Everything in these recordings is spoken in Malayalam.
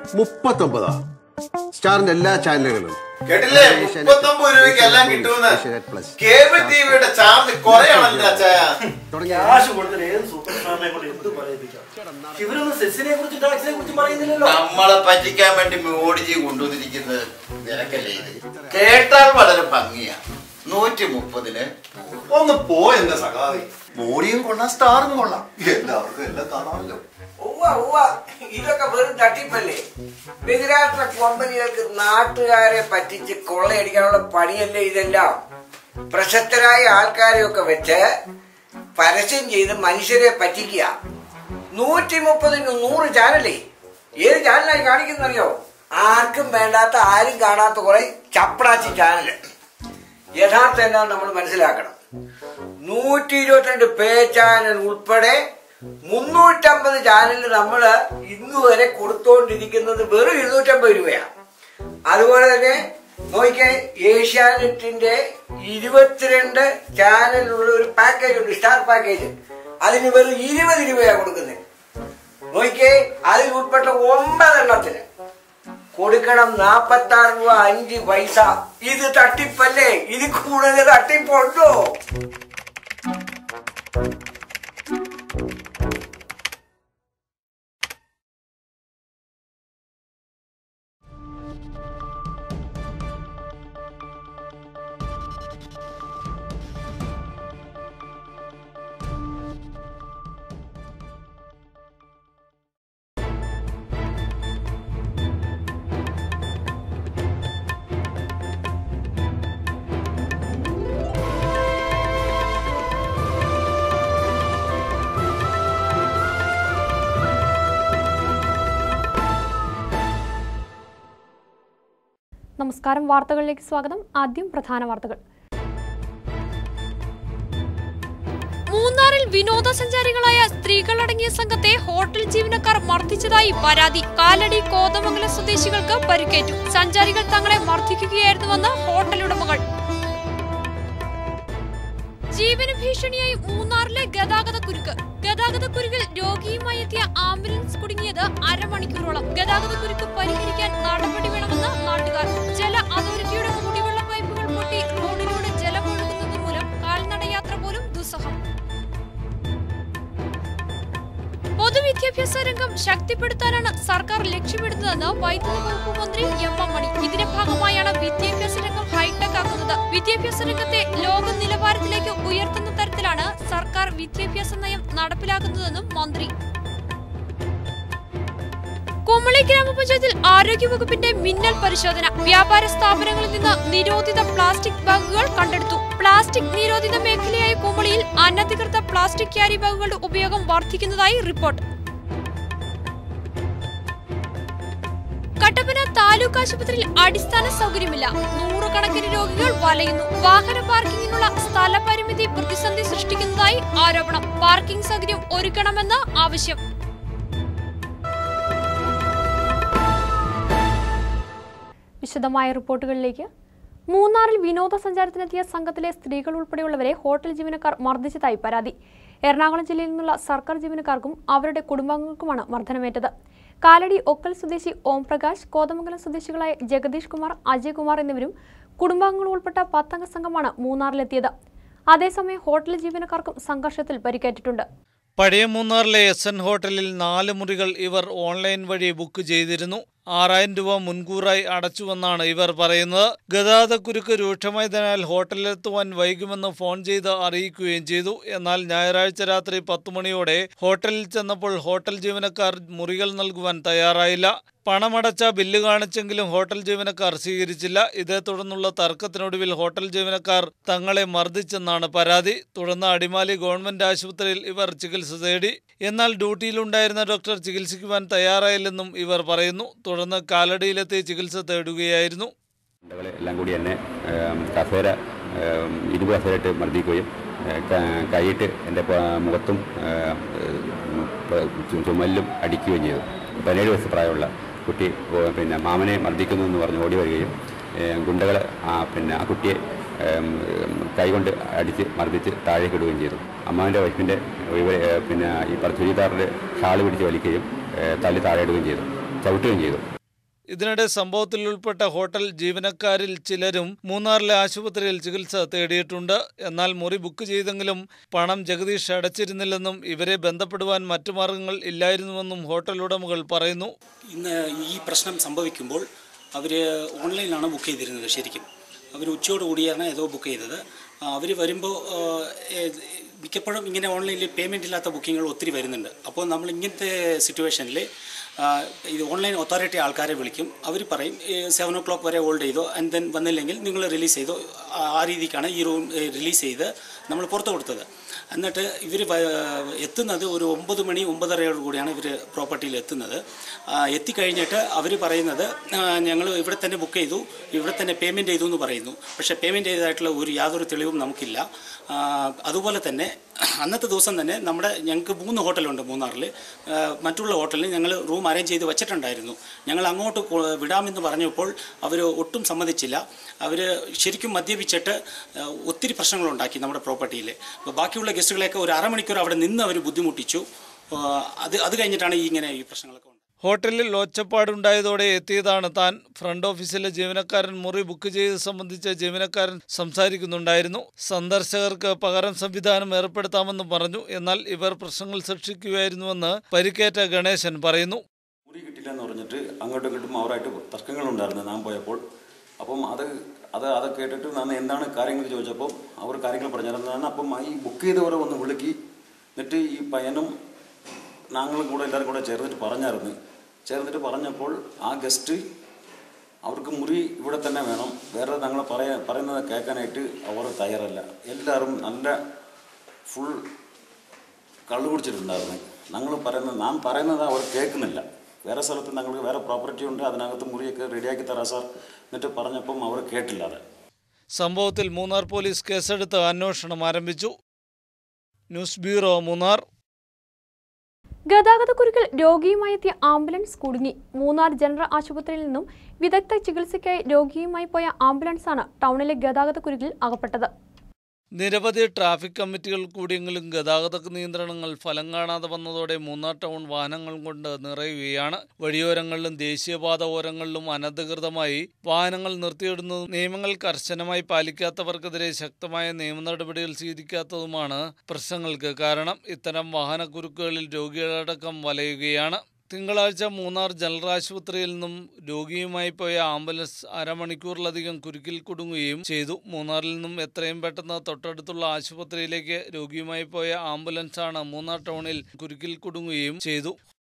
മുപ്പത്തൊമ്പതാ സ്റ്റാറിന്റെ എല്ലാ ചാനലുകളും കേട്ടില്ലേ മുപ്പത്തൊമ്പത് രൂപയ്ക്ക് എല്ലാം കിട്ടുമെന്ന് ഏഷ്യാനെറ്റ് പ്ലസ്. കേബിൾ ടിവിയുടെ ചാർജ് കുറയാണല്ലോ അച്ചായ തുടങ്ങിയ ക്യാഷ് കൊടുത്തിട്ട് ഏത് സൂപ്പർ സ്റ്റാറിനെ കൊണ്ട് എന്ത് പറയിപ്പിക്കാം ഇവരൊന്നും സെസ്സിനെ കുറിച്ച് ടാക്സിനെ കുറിച്ച് പറയുന്നില്ലല്ലോ നമ്മളെ പറ്റിക്കാൻ വേണ്ടി മോഡിജി കൊണ്ടുവന്നിരിക്കുന്നത് നിനക്കല്ലേ ഇത് കേട്ടാൽ വളരെ ഭംഗിയാ നൂറ്റി മുപ്പതിന് ഒന്ന് പോ എന്റെ സഖാവി മോഡിയും കൊള്ളാം സ്റ്റാറും കൊള്ളാം എല്ലാവർക്കും എല്ലാം കാണാമല്ലോ ഉവ്വ ഉവ്വ ഇതൊക്കെ വെറും തട്ടിപ്പല്ലേ ബഹിരാഷ്ട്ര കമ്പനികൾക്ക് നാട്ടുകാരെ പറ്റിച്ച് കൊള്ളയടിക്കാനുള്ള പണിയല്ലേ ഇതെല്ലാം പ്രശസ്തരായ ആൾക്കാരെയൊക്കെ വെച്ച് പരസ്യം ചെയ്ത് മനുഷ്യരെ പറ്റിക്കുക നൂറ്റി മുപ്പതിന് നൂറ് ചാനലേ ഏത് ചാനലായി കാണിക്കുന്നറിയോ ആർക്കും വേണ്ടാത്ത ആരും കാണാത്ത കുറെ ചപ്പടാച്ചി ചാനല് യഥാർത്ഥം എന്താണെന്ന് നമ്മൾ മനസ്സിലാക്കണം നൂറ്റി ഇരുപത്തിരണ്ട് പേ ചാനൽ ഉൾപ്പെടെ മുന്നൂറ്റമ്പത് ചാനൽ നമ്മൾ ഇന്ന് വരെ കൊടുത്തോണ്ടിരിക്കുന്നത് വെറും ഇരുന്നൂറ്റമ്പത് രൂപയാണ് അതുപോലെ തന്നെ നോക്കിയേ ഏഷ്യാനെറ്റിന്റെ ഇരുപത്തിരണ്ട് ചാനലുള്ള ഒരു പാക്കേജ് ഉണ്ട് സ്റ്റാർ പാക്കേജ് അതിന് വെറും ഇരുപത് രൂപയാണ് കൊടുക്കുന്നത് നോക്കിയേ അതിൽ ഉൾപ്പെട്ട ഒമ്പതെണ്ണത്തിന് കൊടുക്കണം നാപ്പത്തി ആറ് രൂപ അഞ്ച് പൈസ ഇത് തട്ടിപ്പല്ലേ ഇത് കൂടുതൽ തട്ടിപ്പുണ്ടോ നമസ്കാരം വാർത്തകളിലേക്ക് സ്വാഗതം ആദ്യം പ്രധാന വാർത്തകൾ മൂന്നാറിൽ വിനോദസഞ്ചാരികളായ സ്ത്രീകളടങ്ങിയ സംഘത്തെ ഹോട്ടൽ ജീവനക്കാർ മർദ്ദിച്ചതായി പരാതി കാലടി കോതമംഗലം സ്വദേശികൾക്ക് പരിക്കേറ്റു സഞ്ചാരികൾ തങ്ങളെ മർദ്ദിക്കുകയായിരുന്നുവെന്ന് ഹോട്ടൽ ഉടമകൾ ജീവന ഭീഷണിയായി മൂന്നാറിലെ ഗതാഗത കുരുക്ക് ഗതാഗത കുരുക്കിൽ രോഗിയുമായി എത്തിയ ആംബുലൻസ് കുടുങ്ങിയത് അരമണിക്കൂറോളം ഗതാഗത കുരുക്ക് പരിഹരിക്കാൻ നടപടി വേണമെന്ന് നാട്ടുകാർ ജല അതോറിറ്റിയുടെ കുടിവെള്ള പൈപ്പുകൾ പൊട്ടി റോഡിലൂടെ ജലം ഒഴുകുന്നത് മൂലം കാൽനടയാത്ര പോലും ദുസ്സഹം പൊതുവിദ്യാഭ്യാസ രംഗം ശക്തിപ്പെടുത്താനാണ് സർക്കാർ ലക്ഷ്യമിടുന്നതെന്ന് വൈദ്യുതി വകുപ്പ് മന്ത്രി എം എം മണി ഇതിന്റെ ഭാഗമായാണ് വിദ്യാഭ്യാസ രംഗം ഹൈടെക് ആക്കുന്നത് വിദ്യാഭ്യാസ രംഗത്തെ ലോക നിലവാരത്തിലേക്ക് ഉയർത്തുന്ന തരത്തിലാണ് സർക്കാർ വിദ്യാഭ്യാസ നയം നടപ്പിലാക്കുന്നതെന്നും മന്ത്രി കുമളി ഗ്രാമപഞ്ചായത്തിൽ ആരോഗ്യവകുപ്പിന്റെ മിന്നൽ പരിശോധന വ്യാപാര സ്ഥാപനങ്ങളിൽ നിന്ന് നിരോധിത പ്ലാസ്റ്റിക് ബാഗുകൾ കണ്ടെടുത്തു പ്ലാസ്റ്റിക് നിരോധിത മേഖലയായ കുമളിയിൽ അനധികൃത പ്ലാസ്റ്റിക് ക്യാരി ബാഗുകളുടെ ഉപയോഗം വർദ്ധിക്കുന്നതായി റിപ്പോർട്ട് കട്ടപ്പന താലൂക്ക് ആശുപത്രിയിൽ അടിസ്ഥാന സൗകര്യമില്ല നൂറുകണക്കിന് രോഗികൾ വലയുന്നു വാഹന പാർക്കിങ്ങിനുള്ള സ്ഥലപരിമിതി പ്രതിസന്ധി സൃഷ്ടിക്കുന്നതായി ആരോപണം പാർക്കിംഗ് സൗകര്യം ഒരുക്കണമെന്ന് ആവശ്യം വിശദമായ റിപ്പോർട്ടുകളിലേക്ക് മൂന്നാറിൽ വിനോദസഞ്ചാരത്തിനെത്തിയ സംഘത്തിലെ സ്ത്രീകൾ ഉൾപ്പെടെയുള്ളവരെ ഹോട്ടൽ ജീവനക്കാർ മർദ്ദിച്ചതായി പരാതി എറണാകുളം ജില്ലയിൽ നിന്നുള്ള സർക്കാർ ജീവനക്കാർക്കും അവരുടെ കുടുംബാംഗങ്ങൾക്കുമാണ് മർദ്ദനമേറ്റത് കാലടി ഒക്കൽ സ്വദേശി ഓം പ്രകാശ് കോതമംഗലം സ്വദേശികളായ ജഗദീഷ് കുമാർ അജയ് കുമാർ എന്നിവരും കുടുംബാംഗങ്ങൾ ഉൾപ്പെട്ട പത്തംഗ സംഘമാണ് മൂന്നാറിലെത്തിയത് അതേസമയം ഹോട്ടൽ ജീവനക്കാർക്കും സംഘർഷത്തിൽ പരിക്കേറ്റിട്ടുണ്ട് പഴയ മൂന്നാറിലെ എസ് എൻ ഹോട്ടലിൽ നാല് മുറികൾ ഇവർ ഓൺലൈൻ വഴി ബുക്ക് ചെയ്തിരുന്നു ആറായിരം രൂപ മുൻകൂറായി അടച്ചുവെന്നാണ് ഇവർ പറയുന്നത് ഗതാഗതക്കുരുക്ക് രൂക്ഷമായതിനാൽ ഹോട്ടലിലെത്തുവാൻ വൈകുമെന്ന് ഫോൺ ചെയ്ത് അറിയിക്കുകയും ചെയ്തു എന്നാൽ ഞായറാഴ്ച രാത്രി പത്തു മണിയോടെ ഹോട്ടലിൽ ചെന്നപ്പോൾ ഹോട്ടൽ ജീവനക്കാർ മുറികൾ നൽകുവാൻ തയ്യാറായില്ല പണമടച്ച ബില്ല് കാണിച്ചെങ്കിലും ഹോട്ടൽ ജീവനക്കാർ സ്വീകരിച്ചില്ല ഇതേ തുടർന്നുള്ള തർക്കത്തിനൊടുവിൽ ഹോട്ടൽ ജീവനക്കാർ തങ്ങളെ മർദ്ദിച്ചെന്നാണ് പരാതി തുടർന്ന് അടിമാലി ഗവൺമെന്റ് ആശുപത്രിയിൽ ഇവർ ചികിത്സ തേടി എന്നാൽ ഡ്യൂട്ടിയിലുണ്ടായിരുന്ന ഡോക്ടർ ചികിത്സിക്കുവാൻ തയ്യാറായില്ലെന്നും ഇവർ പറയുന്നു തുടർന്ന് കാലടിയിലെത്തി ചികിത്സ തേടുകയായിരുന്നു ഗുണ്ടകളെ എല്ലാം കൂടി എന്നെ ഏം, കസേര ഏം, ഇരുമ്പ് കസേരയിട്ട് മർദ്ദിക്കുകയും ഏ, ക- കൈയിട്ട് എൻ്റെ പ- മുഖത്തും ഏം, ഉം, പ- ചു- ചുമലിലും അടിക്കുകയും ചെയ്തു പതിനേഴ് വയസ്സ് പ്രായമുള്ള കുട്ടി ഓ, പിന്നെ മാമനെ മർദ്ദിക്കുന്നു എന്ന് പറഞ്ഞ് ഓടി വരികയും ഗുണ്ടകൾ ആ പിന്നെ ആ കുട്ടിയെ ഏം, ഏം, കൈകൊണ്ട് അടിച്ച് മർദ്ദിച്ച് താഴേക്ക് ഇടുകയും ചെയ്തു അമ്മാവിൻ്റെ വൈഫിൻ്റെ ഇവ- ഏ, പിന്നെ ഈ പറ- ചുരിദാറിൻ്റെ ഷാള് പിടിച്ച് വലിക്കുകയും ഏ, തള്ളി താഴെ ഇടുകയും ചെയ്തു ചവിട്ടുകയും ചെയ്തു ഇതിനിടെ സംഭവത്തിൽ ഉൾപ്പെട്ട ഹോട്ടൽ ജീവനക്കാരിൽ ചിലരും മൂന്നാറിലെ ആശുപത്രിയിൽ ചികിത്സ തേടിയിട്ടുണ്ട് എന്നാൽ മുറി ബുക്ക് ചെയ്തെങ്കിലും പണം ജഗദീഷ് അടച്ചിരുന്നില്ലെന്നും ഇവരെ ബന്ധപ്പെടുവാൻ മറ്റു മാർഗങ്ങൾ ഇല്ലായിരുന്നുവെന്നും ഹോട്ടൽ ഉടമകൾ പറയുന്നു ഇന്ന് ഈ പ്രശ്നം സംഭവിക്കുമ്പോൾ അവർ ഓൺലൈനിലാണ് ബുക്ക് ചെയ്തിരുന്നത് ശരിക്കും അവർ ഉച്ചയോട് കൂടിയാണ് ഏതോ ബുക്ക് ചെയ്തത് അവർ വരുമ്പോൾ മിക്കപ്പോഴും ഇങ്ങനെ ഓൺലൈനിൽ പേയ്മെൻ്റ് ഇല്ലാത്ത ബുക്കിങ്ങുകൾ ഒത്തിരി വരുന്നുണ്ട് അപ്പോൾ നമ്മൾ ഇങ്ങനത്തെ സിറ്റുവേഷനിൽ ഇത് ഓൺലൈൻ അതോറിറ്റി ആൾക്കാരെ വിളിക്കും അവർ പറയും സെവൻ ഓ ക്ലോക്ക് വരെ ഹോൾഡ് ചെയ്തോ ആൻഡ് ദെൻ വന്നില്ലെങ്കിൽ നിങ്ങൾ റിലീസ് ചെയ്തോ ആ- ആ രീതിക്കാണ് ഈ റൂം റിലീസ് ചെയ്ത് നമ്മൾ പുറത്ത് കൊടുത്തത് എന്നിട്ട് ഇവർ എത്തുന്നത് ഒരു ഒമ്പത് മണി ഒമ്പതരയോട് കൂടിയാണ് ഇവർ പ്രോപ്പർട്ടിയിൽ എത്തുന്നത് ആ, എത്തിക്കഴിഞ്ഞിട്ട് അവർ പറയുന്നത് ഞങ്ങൾ ഇവിടെ തന്നെ ബുക്ക് ചെയ്തു ഇവിടെ തന്നെ പേയ്മെൻറ്റ് ചെയ്തു എന്ന് പറയുന്നു പക്ഷേ പേയ്മെൻറ്റ് ചെയ്തതായിട്ടുള്ള ഒരു യാതൊരു തെളിവും നമുക്കില്ല ആ, അതുപോലെ തന്നെ അന്നത്തെ ദിവസം തന്നെ നമ്മുടെ ഞങ്ങൾക്ക് മൂന്ന് ഹോട്ടലുണ്ട് മൂന്നാറിൽ ആ, മറ്റുള്ള ഹോട്ടലിൽ ഞങ്ങൾ റൂം അറേഞ്ച് ചെയ്ത് വെച്ചിട്ടുണ്ടായിരുന്നു ഞങ്ങൾ അങ്ങോട്ട് കൊ- വിടാമെന്ന് പറഞ്ഞപ്പോൾ അവർ ഒട്ടും സമ്മതിച്ചില്ല അവർ ശരിക്കും മദ്യപിച്ചിട്ട് ആ, ഒത്തിരി പ്രശ്നങ്ങളുണ്ടാക്കി നമ്മുടെ പ്രോപ്പർട്ടിയിൽ അപ്പോൾ ബാക്കിയുള്ള ഗസ്റ്റുകളെയൊക്കെ ഒരു അരമണിക്കൂർ അവിടെ നിന്ന് അവർ ബുദ്ധിമുട്ടിച്ചു ആ, അത് അത് കഴിഞ്ഞിട്ടാണ് ഈ ഇങ്ങനെ ഈ പ്രശ്നങ്ങളൊക്കെ ഉണ്ടായത്. ഹോട്ടലിൽ ഒച്ചപ്പാടുണ്ടായതോടെ എത്തിയതാണ് താൻ ഫ്രണ്ട് ഓഫീസിലെ ജീവനക്കാരൻ മുറി ബുക്ക് ചെയ്ത് സംബന്ധിച്ച ജീവനക്കാരൻ സംസാരിക്കുന്നുണ്ടായിരുന്നു സന്ദർശകർക്ക് പകരം സംവിധാനം ഏർപ്പെടുത്താമെന്ന് പറഞ്ഞു എന്നാൽ ഇവർ പ്രശ്നങ്ങൾ സൃഷ്ടിക്കുകയായിരുന്നുവെന്ന് പരിക്കേറ്റ ഗണേശൻ പറയുന്നു മുറി കിട്ടില്ല എന്ന് പറഞ്ഞിട്ട് അങ്ങോട്ടും ഇങ്ങോട്ടും അവരായിട്ട് തർക്കങ്ങളുണ്ടായിരുന്നു ഞാൻ പോയപ്പോൾ അപ്പം അത് അത് അത് കേട്ടിട്ട് ഞാൻ എന്താണ് കാര്യങ്ങൾ ചോദിച്ചപ്പോൾ അവർ കാര്യങ്ങൾ പറഞ്ഞിരുന്നതാണ് അപ്പം ഈ ബുക്ക് ചെയ്തവരെ ഒന്ന് വിളിക്കി എന്നിട്ട് ഈ പയ്യനും ഞങ്ങളും കൂടെ എല്ലാവരും കൂടെ ചേർന്നിട്ട് പറഞ്ഞായിരുന്നു ചേർന്നിട്ട് പറഞ്ഞപ്പോൾ ആ ഗസ്റ്റ് അവർക്ക് മുറി ഇവിടെ തന്നെ വേണം വേറെ ഞങ്ങൾ പറയാ പറയുന്നത് കേൾക്കാനായിട്ട് അവർ തയ്യാറല്ല എല്ലാവരും നല്ല ഫുൾ കള്ളു കുടിച്ചിട്ടുണ്ടായിരുന്നു ഞങ്ങൾ പറയുന്നത് നാം പറയുന്നത് അവർ കേൾക്കുന്നില്ല വേറെ സ്ഥലത്ത് ഞങ്ങൾക്ക് വേറെ പ്രോപ്പർട്ടി ഉണ്ട് അതിനകത്ത് മുറിയൊക്കെ റെഡിയാക്കി തരാം സാർ എന്നിട്ട് പറഞ്ഞപ്പം അവർ കേട്ടില്ല അത് സംഭവത്തിൽ മൂന്നാർ പോലീസ് കേസെടുത്ത് അന്വേഷണം ആരംഭിച്ചു ന്യൂസ് ബ്യൂറോ മൂന്നാർ ഗതാഗതക്കുരുക്കിൽ രോഗിയുമായി എത്തിയ ആംബുലൻസ് കുടുങ്ങി മൂന്നാർ ജനറൽ ആശുപത്രിയിൽ നിന്നും വിദഗ്ധ ചികിത്സയ്ക്കായി രോഗിയുമായി പോയ ആംബുലൻസാണ് ടൗണിലെ ഗതാഗതക്കുരുക്കിൽ അകപ്പെട്ടത് നിരവധി ട്രാഫിക് കമ്മിറ്റികൾ കൂടിയെങ്കിലും ഗതാഗത നിയന്ത്രണങ്ങൾ ഫലം കാണാതെ വന്നതോടെ മൂന്നാർ ടൗൺ വാഹനങ്ങൾ കൊണ്ട് നിറയുകയാണ് വഴിയോരങ്ങളിലും ദേശീയപാത ഓരങ്ങളിലും അനധികൃതമായി വാഹനങ്ങൾ നിർത്തിയിടുന്നതും നിയമങ്ങൾ കർശനമായി പാലിക്കാത്തവർക്കെതിരെ ശക്തമായ നിയമ നടപടികൾ സ്വീകരിക്കാത്തതുമാണ് പ്രശ്നങ്ങൾക്ക് കാരണം ഇത്തരം വാഹനക്കുരുക്കുകളിൽ രോഗികളടക്കം വലയുകയാണ് തിങ്കളാഴ്ച മൂന്നാർ ജനറൽ ആശുപത്രിയിൽ നിന്നും രോഗിയുമായി പോയ ആംബുലൻസ് അരമണിക്കൂറിലധികം കുരുക്കിൽ കുടുങ്ങുകയും ചെയ്തു മൂന്നാറിൽ നിന്നും എത്രയും പെട്ടെന്ന് തൊട്ടടുത്തുള്ള ആശുപത്രിയിലേക്ക് രോഗിയുമായി പോയ ആംബുലൻസാണ് മൂന്നാർ ടൗണിൽ കുരുക്കിൽ കുടുങ്ങുകയും ചെയ്തു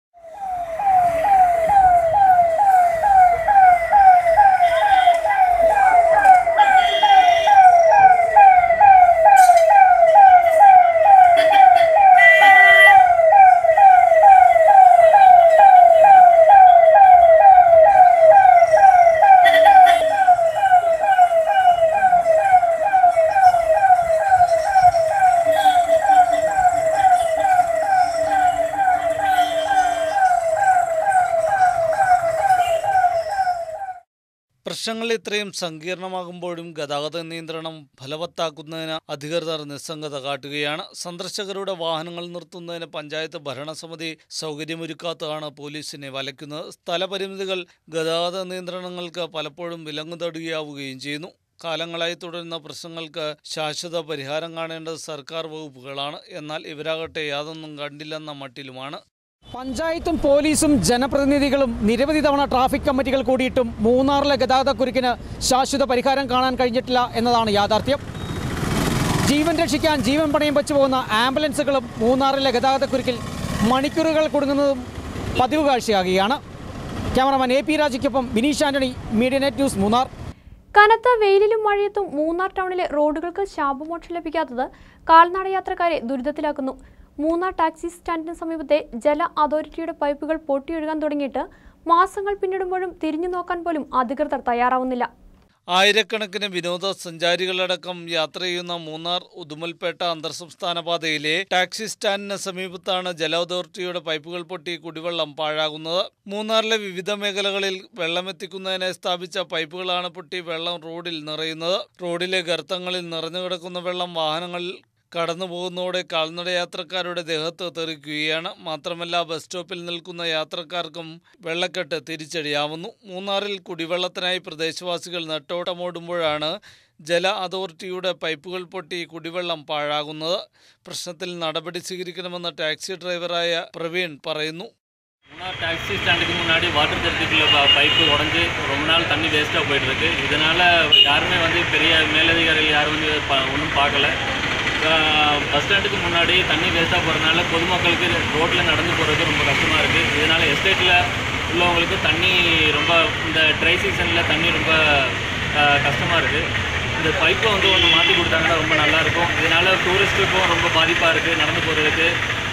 പ്രശ്നങ്ങൾ ഇത്രയും സങ്കീർണമാകുമ്പോഴും ഗതാഗത നിയന്ത്രണം ഫലവത്താക്കുന്നതിന് അധികൃതർ നിസ്സംഗത കാട്ടുകയാണ് സന്ദർശകരുടെ വാഹനങ്ങൾ നിർത്തുന്നതിന് പഞ്ചായത്ത് ഭരണസമിതി സൗകര്യമൊരുക്കാത്തതാണ് പോലീസിനെ വലയ്ക്കുന്നത് സ്ഥലപരിമിതികൾ ഗതാഗത നിയന്ത്രണങ്ങൾക്ക് പലപ്പോഴും വിലങ്ങുതടുകയാവുകയും ചെയ്യുന്നു കാലങ്ങളായി തുടരുന്ന പ്രശ്നങ്ങൾക്ക് ശാശ്വത പരിഹാരം കാണേണ്ടത് സർക്കാർ വകുപ്പുകളാണ് എന്നാൽ ഇവരാകട്ടെ യാതൊന്നും കണ്ടില്ലെന്ന മട്ടിലുമാണ് പഞ്ചായത്തും പോലീസും ജനപ്രതിനിധികളും നിരവധി തവണ ട്രാഫിക് കമ്മിറ്റികൾ കൂടിയിട്ടും മൂന്നാറിലെ ഗതാഗതക്കുരുക്കിന് ശാശ്വത പരിഹാരം കാണാൻ കഴിഞ്ഞിട്ടില്ല എന്നതാണ് യാഥാർത്ഥ്യം ജീവൻ രക്ഷിക്കാൻ ജീവൻ പണയം വെച്ചു പോകുന്ന ആംബുലൻസുകളും മൂന്നാറിലെ ഗതാഗതക്കുരുക്കിൽ മണിക്കൂറുകൾ കുടുങ്ങുന്നതും പതിവ് കാഴ്ചയാകുകയാണ് ക്യാമറമാൻ എ പി രാജയ്ക്കൊപ്പം Bineesh Antony media net news Munnar കനത്ത വെയിലിലും മഴയത്തും മൂന്നാർ ടൗണിലെ റോഡുകൾക്ക് ശാപമോക്ഷം ലഭിക്കാത്തത് കാൽനട യാത്രക്കാരെ ദുരിതത്തിലാക്കുന്നു മൂന്നാർ ടാക്സി സ്റ്റാൻഡിന് സമീപത്തെ ജല അതോറിറ്റിയുടെ പൈപ്പുകൾ പൊട്ടിയൊഴുകാൻ തുടങ്ങിയിട്ട് മാസങ്ങൾ പിന്നിടുമ്പോഴും തിരിഞ്ഞു നോക്കാൻ പോലും അധികൃതർ തയ്യാറാവുന്നില്ല ആയിരക്കണക്കിന് വിനോദസഞ്ചാരികളടക്കം യാത്ര ചെയ്യുന്ന മൂന്നാർ ഉദുമൽപേട്ട അന്തർ സംസ്ഥാന പാതയിലെ ടാക്സി സ്റ്റാൻഡിന് സമീപത്താണ് ജല അതോറിറ്റിയുടെ പൈപ്പുകൾ പൊട്ടി കുടിവെള്ളം പാഴാകുന്നത് മൂന്നാറിലെ വിവിധ മേഖലകളിൽ വെള്ളമെത്തിക്കുന്നതിനായി സ്ഥാപിച്ച പൈപ്പുകളാണ് പൊട്ടി വെള്ളം റോഡിൽ നിറയുന്നത് റോഡിലെ ഗർത്തങ്ങളിൽ നിറഞ്ഞു കിടക്കുന്ന വെള്ളം വാഹനങ്ങൾ കടന്നു പോകുന്നതോടെ കാൽനട യാത്രക്കാരുടെ ദേഹത്ത് തെറിക്കുകയാണ് മാത്രമല്ല ബസ് സ്റ്റോപ്പിൽ നിൽക്കുന്ന യാത്രക്കാർക്കും വെള്ളക്കെട്ട് തിരിച്ചടിയാവുന്നു മൂന്നാറിൽ കുടിവെള്ളത്തിനായി പ്രദേശവാസികൾ നെട്ടോട്ടമോടുമ്പോഴാണ് ജല അതോറിറ്റിയുടെ പൈപ്പുകൾ പൊട്ടി കുടിവെള്ളം പാഴാകുന്നത് പ്രശ്നത്തിൽ നടപടി സ്വീകരിക്കണമെന്ന് ടാക്സി ഡ്രൈവറായ പ്രവീൺ പറയുന്നു மூணார் டாக்ஸி ஸ்டாண்டுக்கு முன்னாடி வாட்டர் தெரட்டிக்குள்ள பைப்பு உடஞ்சி ரொம்ப நாள் தண்ணி வேஸ்ட்டாக போயிட்டு இருக்கு இதனால் யாருமே வந்து பெரிய மேலதிகாரிகள் யாரும் வந்து ஒன்றும் பார்க்கல பஸ் ஸ்டாண்டுக்கு முன்னாடி தண்ணி வேஸ்ட்டாக போகிறதுனால பொதுமக்களுக்கு ரோட்டில் நடந்து போகிறது ரொம்ப கஷ்டமாக இருக்குது இதனால் எஸ்டேட்டில் உள்ளவங்களுக்கு தண்ணி ரொம்ப இந்த ட்ரை சீசனில் தண்ணி ரொம்ப கஷ்டமாக இருக்குது இந்த பைப்பை வந்து ஒன்று மாற்றி கொடுத்தாங்கன்னா ரொம்ப நல்லாயிருக்கும் இதனால் டூரிஸ்ட்டுக்கும் ரொம்ப பாதிப்பாக இருக்குது நடந்து போகிறதுக்கு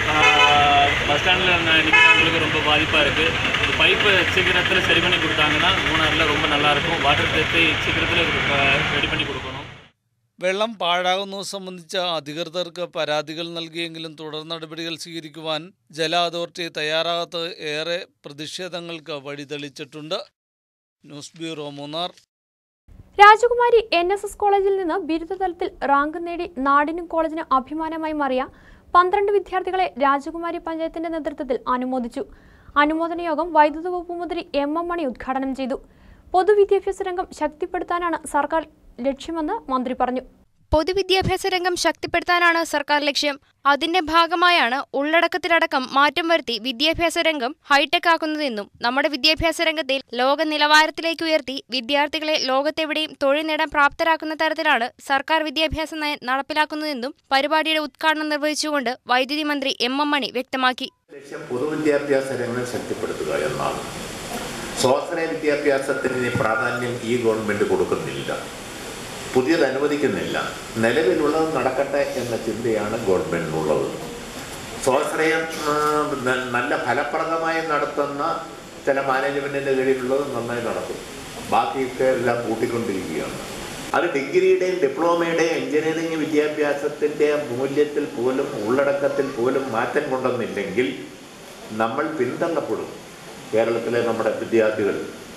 பஸ் ஸ்டாண்டில் நிற்கிறவங்களுக்கு ரொம்ப பாதிப்பாக இருக்குது இந்த பைப்பு சீக்கிரத்தில் சரி பண்ணி கொடுத்தாங்கன்னா மூணாறில் ரொம்ப நல்லாயிருக்கும் வாட்டர் டெஸ்ட்டு சீக்கிரத்தில் ரெடி பண்ணி கொடுக்கணும் വെള്ളം പാഴാകുന്നത് സംബന്ധിച്ച അധികൃതർക്ക് പരാതികൾ നൽകിയെങ്കിലും തുടർ നടപടികൾ സ്വീകരിക്കുവാൻ ജല അതോറിറ്റി തയ്യാറാകാത്തത് ഏറെ പ്രതിഷേധങ്ങൾക്ക് വഴിതെളിച്ചിട്ടുണ്ട് news bureau Munnar Rajakumari N S S കോളേജിൽ നിന്ന് ബിരുദതലത്തിൽ റാങ്ക് നേടി നാടിനും കോളേജിനും അഭിമാനമായി മാറിയ പന്ത്രണ്ട് വിദ്യാർത്ഥികളെ രാജകുമാരി പഞ്ചായത്തിന്റെ നേതൃത്വത്തിൽ അനുമോദിച്ചു അനുമോദന യോഗം വൈദ്യുത വകുപ്പ് മന്ത്രി എം എം മണി ഉദ്ഘാടനം ചെയ്തു പൊതുവിദ്യാഭ്യാസ രംഗം ശക്തിപ്പെടുത്താനാണ് സർക്കാർ ലക്ഷ്യമെന്ന് മന്ത്രി പറഞ്ഞു പൊതുവിദ്യാഭ്യാസ രംഗം ശക്തിപ്പെടുത്താനാണ് സർക്കാർ ലക്ഷ്യം അതിന്റെ ഭാഗമായാണ് ഉള്ളടക്കത്തിലടക്കം മാറ്റം വരുത്തി വിദ്യാഭ്യാസ രംഗം ഹൈടെക് ആക്കുന്നതെന്നും നമ്മുടെ വിദ്യാഭ്യാസ രംഗത്തെ ലോക നിലവാരത്തിലേക്ക് ഉയർത്തി വിദ്യാർത്ഥികളെ ലോകത്തെവിടെയും തൊഴിൽ നേടാൻ പ്രാപ്തരാക്കുന്ന തരത്തിലാണ് സർക്കാർ വിദ്യാഭ്യാസ നയം നടപ്പിലാക്കുന്നതെന്നും പരിപാടിയുടെ ഉദ്ഘാടനം നിർവഹിച്ചുകൊണ്ട് വൈദ്യുതി മന്ത്രി എം എം മണി വ്യക്തമാക്കി ലക്ഷ്യം പൊതുവിദ്യാഭ്യാസ രംഗം ശക്തിപ്പെടുത്തുക എന്നാണ് സ്വാശ്രയ വിദ്യാഭ്യാസത്തിന് ഇനി പ്രാധാന്യം ഈ ഗവൺമെന്റ് കൊടുക്കുന്നില്ല പുതിയത് അനുവദിക്കുന്നില്ല നിലവിലുള്ളത് നടക്കട്ടെ എന്ന ചിന്തയാണ് ഗവൺമെന്റിനുള്ളത് സ്വാശ്രയം ആ, ന- നല്ല ഫലപ്രദമായി നടത്തുന്ന ചില മാനേജ്മെന്റിന്റെ കീഴിലുള്ളത് നന്നായി നടക്കും ബാക്കിയൊക്കെ എല്ലാം കൂട്ടിക്കൊണ്ടിരിക്കുകയാണ് അത് ഡിഗ്രിയുടെയും ഡിപ്ലോമയുടെയും എഞ്ചിനീയറിംഗ് വിദ്യാഭ്യാസത്തിന്റെ മൂല്യത്തിൽ പോലും ഉള്ളടക്കത്തിൽ പോലും മാറ്റം കൊണ്ടുവന്നില്ലെങ്കിൽ നമ്മൾ പിന്തള്ളപ്പെടും കേരളത്തിലെ നമ്മുടെ വിദ്യാർത്ഥികൾ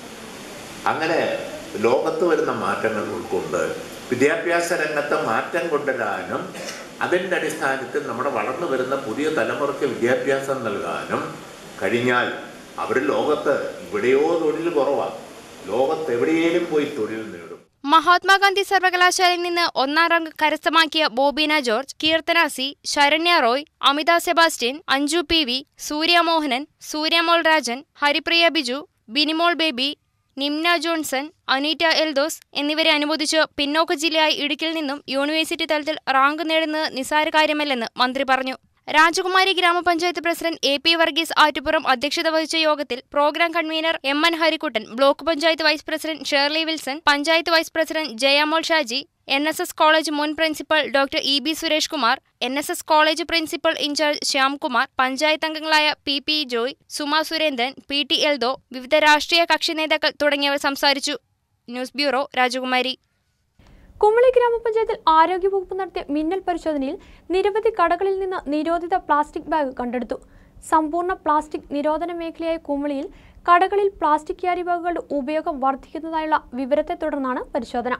അങ്ങനെ ലോകത്ത് വരുന്ന മാറ്റങ്ങൾ ഉൾക്കൊണ്ട് വിദ്യാഭ്യാസ രംഗത്ത് മാറ്റം കൊണ്ടുവരാനും അതിൻ്റെ അടിസ്ഥാനത്തിൽ നമ്മുടെ വളർന്നു വരുന്ന പുതിയ തലമുറയ്ക്ക് വിദ്യാഭ്യാസം നൽകാനും കഴിഞ്ഞാൽ അവർ ലോകത്ത് ഇവിടെയോ തൊഴിൽ കുറവാണ് ലോകത്ത് എവിടെയേലും പോയി തൊഴിൽ നേടും മഹാത്മാഗാന്ധി സർവകലാശാലയിൽ നിന്ന് ഒന്നാം റാങ്ക് കരസ്ഥമാക്കിയ Bobeena George Keerthana C Saranya Roy Amitha Sebastian Anju P V Surya Mohanan Suryamol Rajan Haripriya Biju Binimol Baby Nimna Johnson Aneeta Eldhose എന്നിവരെ അനുമോദിച്ച് പിന്നോക്ക ജില്ലയായ ഇടുക്കിയിൽ നിന്നും യൂണിവേഴ്സിറ്റി തലത്തിൽ റാങ്ക് നേടുന്നത് നിസ്സാര കാര്യമല്ലെന്ന് മന്ത്രി പറഞ്ഞു Rajakumari grama panchayat president A P Varghese Attupuram അധ്യക്ഷത വഹിച്ച യോഗത്തിൽ programme convener M N Harikuttan block panchayat vice president Shirley Wilson panchayat vice president Jayamol Shaji N S S college മുൻ principal doctor E B Suresh Kumar N S S college principal in-charge Shyamkumar panchayat അംഗങ്ങളായ P P Joy Suma Surendran P T Eldho വിവിധ രാഷ്ട്രീയ കക്ഷി നേതാക്കൾ തുടങ്ങിയവർ സംസാരിച്ചു ന്യൂസ് ബ്യൂറോ രാജകുമാരി കുമളി ഗ്രാമപഞ്ചായത്തിൽ ആരോഗ്യവകുപ്പ് നടത്തിയ മിന്നൽ പരിശോധനയിൽ നിരവധി കടകളിൽ നിന്ന് നിരോധിത പ്ലാസ്റ്റിക് ബാഗ് കണ്ടെടുത്തു സമ്പൂർണ്ണ പ്ലാസ്റ്റിക് നിരോധന മേഖലയായ കുമളിയിൽ കടകളിൽ പ്ലാസ്റ്റിക് ക്യാരി ബാഗുകളുടെ ഉപയോഗം വർദ്ധിക്കുന്നതായുള്ള വിവരത്തെ തുടർന്നാണ് പരിശോധന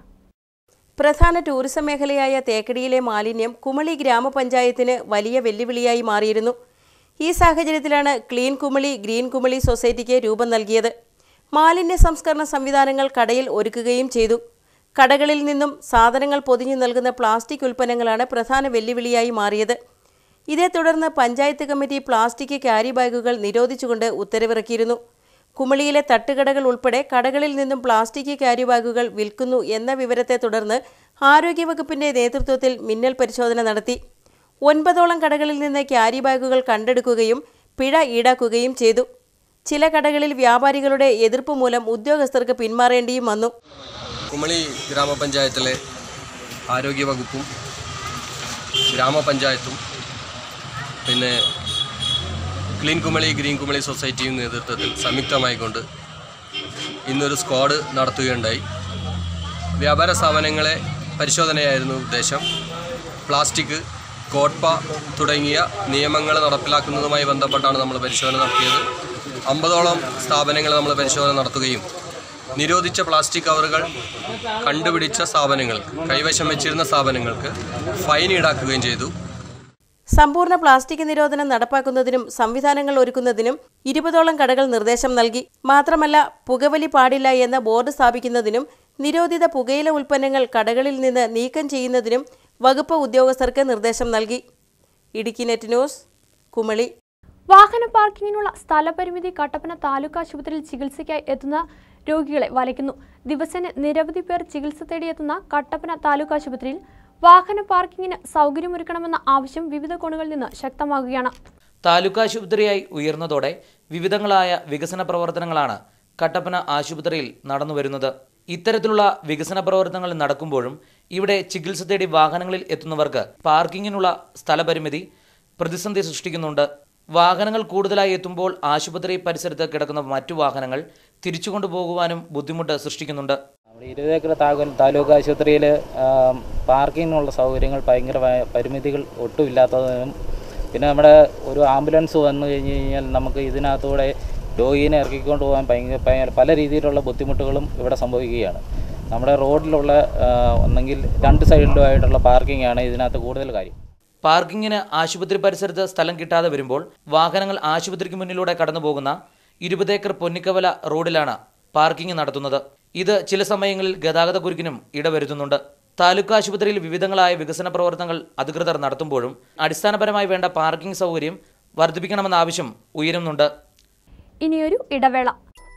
പ്രധാന ടൂറിസം മേഖലയായ തേക്കടിയിലെ മാലിന്യം കുമളി ഗ്രാമപഞ്ചായത്തിന് വലിയ വെല്ലുവിളിയായി മാറിയിരുന്നു ഈ സാഹചര്യത്തിലാണ് ക്ലീൻ കുമളി ഗ്രീൻ കുമളി സൊസൈറ്റിക്ക് രൂപം നൽകിയത് മാലിന്യ സംസ്കരണ സംവിധാനങ്ങൾ കടയിൽ ഒരുക്കുകയും ചെയ്തു കടകളിൽ നിന്നും സാധനങ്ങൾ പൊതിഞ്ഞു നൽകുന്ന പ്ലാസ്റ്റിക് ഉൽപ്പന്നങ്ങളാണ് പ്രധാന വെല്ലുവിളിയായി മാറിയത് ഇതേ തുടർന്ന് പഞ്ചായത്ത് കമ്മിറ്റി പ്ലാസ്റ്റിക് ക്യാരി ബാഗുകൾ നിരോധിച്ചുകൊണ്ട് ഉത്തരവിറക്കിയിരുന്നു കുമളിയിലെ തട്ടുകടകൾ ഉൾപ്പെടെ കടകളിൽ നിന്നും പ്ലാസ്റ്റിക് ക്യാരി ബാഗുകൾ വിൽക്കുന്നു എന്ന വിവരത്തെ തുടർന്ന് ആരോഗ്യവകുപ്പിന്റെ നേതൃത്വത്തിൽ മിന്നൽ പരിശോധന നടത്തി ഒൻപതോളം കടകളിൽ നിന്ന് ക്യാരി ബാഗുകൾ കണ്ടെടുക്കുകയും പിഴ ഈടാക്കുകയും ചെയ്തു ചില കടകളിൽ വ്യാപാരികളുടെ എതിർപ്പ് മൂലം ഉദ്യോഗസ്ഥർക്ക് പിന്മാറേണ്ടിയും വന്നു കുമളി ഗ്രാമപഞ്ചായത്തിലെ ആരോഗ്യവകുപ്പും ഗ്രാമപഞ്ചായത്തും പിന്നെ ക്ലീൻ കുമളി ഗ്രീൻ കുമളി സൊസൈറ്റിയും നേതൃത്വത്തിൽ സംയുക്തമായിക്കൊണ്ട് ഇന്നൊരു സ്ക്വാഡ് നടത്തുകയുണ്ടായി വ്യാപാര സ്ഥാപനങ്ങളെ പരിശോധനയായിരുന്നു ഉദ്ദേശം പ്ലാസ്റ്റിക് കോട്ട്പ തുടങ്ങിയ നിയമങ്ങൾ നടപ്പിലാക്കുന്നതുമായി ബന്ധപ്പെട്ടാണ് നമ്മൾ പരിശോധന നടത്തിയത് അമ്പതോളം സ്ഥാപനങ്ങൾ നമ്മൾ പരിശോധന നടത്തുകയും നിരോധിച്ച പ്ലാസ്റ്റിക് കവറുകൾ കണ്ടുപിടിച്ച സ്ഥാപനങ്ങൾക്ക് കൈവശം വെച്ചിരുന്ന സ്ഥാപനങ്ങൾക്ക് ഫൈൻ ഈടാക്കുകയും ചെയ്തു സമ്പൂർണ്ണ പ്ലാസ്റ്റിക് നിരോധനം നടപ്പാക്കുന്നതിനും സംവിധാനങ്ങൾ ഒരുക്കുന്നതിനും ഇരുപതോളം കടകൾ നിർദ്ദേശം നൽകി മാത്രമല്ല പുകവലി പാടില്ല എന്ന ബോർഡ് സ്ഥാപിക്കുന്നതിനും നിരോധിത പുകയില ഉൽപ്പന്നങ്ങൾ കടകളിൽ നിന്ന് നീക്കം ചെയ്യുന്നതിനും വകുപ്പ് ഉദ്യോഗസ്ഥർക്ക് നിർദ്ദേശം നൽകി ഇടുക്കി നെറ്റ് ന്യൂസ് കുമളി വാഹന പാർക്കിങ്ങിനുള്ള സ്ഥലപരിമിതി കട്ടപ്പന താലൂക്ക് ആശുപത്രിയിൽ ചികിത്സയ്ക്കായി എത്തുന്ന രോഗികളെ വലയ്ക്കുന്നു ദിവസേന നിരവധി പേർ ചികിത്സ തേടിയെത്തുന്ന കട്ടപ്പന താലൂക്ക് ആശുപത്രിയിൽ വാഹന പാർക്കിങ്ങിന് സൗകര്യമൊരുക്കണമെന്ന ആവശ്യം വിവിധ കോണുകളിൽ നിന്ന് ശക്തമാകുകയാണ് താലൂക്ക് ആശുപത്രിയായി ഉയർന്നതോടെ വിവിധങ്ങളായ വികസന പ്രവർത്തനങ്ങളാണ് കട്ടപ്പന ആശുപത്രിയിൽ നടന്നുവരുന്നത് ഇത്തരത്തിലുള്ള വികസന പ്രവർത്തനങ്ങൾ നടക്കുമ്പോഴും ഇവിടെ ചികിത്സ തേടി വാഹനങ്ങളിൽ എത്തുന്നവർക്ക് പാർക്കിങ്ങിനുള്ള സ്ഥലപരിമിതി പ്രതിസന്ധി സൃഷ്ടിക്കുന്നുണ്ട് വാഹനങ്ങൾ കൂടുതലായി എത്തുമ്പോൾ ആശുപത്രി പരിസരത്ത് കിടക്കുന്ന മറ്റു വാഹനങ്ങൾ തിരിച്ചു കൊണ്ടുപോകുവാനും ബുദ്ധിമുട്ട് സൃഷ്ടിക്കുന്നുണ്ട് നമ്മുടെ ഇരുപത് ഏക്കർ താലൂക്ക് താലൂക്ക് ആശുപത്രിയിൽ പാർക്കിങ്ങിനുള്ള സൗകര്യങ്ങൾ ഭയങ്കര വ- പരിമിതികൾ ഒട്ടുമില്ലാത്തതിനും പിന്നെ നമ്മുടെ ഒരു ആംബുലൻസ് വന്നു കഴിഞ്ഞ് കഴിഞ്ഞാൽ നമുക്ക് ഇതിനകത്തൂടെ രോഗീനെ ഇറക്കിക്കൊണ്ട് പോകാൻ ഭയങ്കര ഭയ- പല രീതിയിലുള്ള ബുദ്ധിമുട്ടുകളും ഇവിടെ സംഭവിക്കുകയാണ് നമ്മുടെ റോഡിലുള്ള ആ, ഒന്നെങ്കിൽ രണ്ട് സൈഡിലുമായിട്ടുള്ള പാർക്കിംഗ് ആണ് ഇതിനകത്ത് കൂടുതൽ കാര്യം പാർക്കിങ്ങിന് ആശുപത്രി പരിസരത്ത് സ്ഥലം കിട്ടാതെ വരുമ്പോൾ വാഹനങ്ങൾ ആശുപത്രിക്ക് മുന്നിലൂടെ കടന്നു പോകുന്ന ഇരുപത് ഏക്കർ പൊന്നിക്കവല റോഡിലാണ് പാർക്കിംഗ് നടത്തുന്നത് ഇത് ചില സമയങ്ങളിൽ ഗതാഗത കുരുക്കിനും ഇടവരുത്തുന്നുണ്ട് താലൂക്ക് ആശുപത്രിയിൽ വിവിധങ്ങളായ വികസന പ്രവർത്തനങ്ങൾ അധികൃതർ നടത്തുമ്പോഴും അടിസ്ഥാനപരമായി വേണ്ട പാർക്കിംഗ് സൗകര്യം വർദ്ധിപ്പിക്കണമെന്ന ആവശ്യം ഉയരുന്നുണ്ട് ഇനിയൊരു ഇടവേള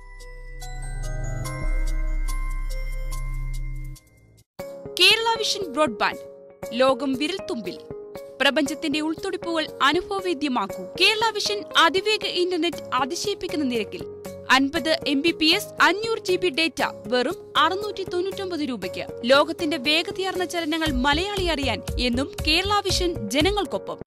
കേരള വിഷൻ ബ്രോഡ്ബാൻഡ് ലോകം വിരൽത്തുമ്പിൽ പ്രപഞ്ചത്തിന്റെ ഉൾത്തുടിപ്പുകൾ അനുഭവവേദ്യമാക്കൂ കേരള വിഷൻ അതിവേഗ ഇന്റർനെറ്റ് അതിശയിപ്പിക്കുന്ന നിരക്കിൽ അൻപത് എം ബി പി എസ് അഞ്ഞൂറ് ജി ബി ഡേറ്റ വെറും അറുന്നൂറ്റി തൊണ്ണൂറ്റൊമ്പത് രൂപയ്ക്ക് ലോകത്തിന്റെ വേഗതയാർന്ന ചലനങ്ങൾ മലയാളി അറിയാൻ എന്നും കേരള വിഷൻ ജനങ്ങൾക്കൊപ്പം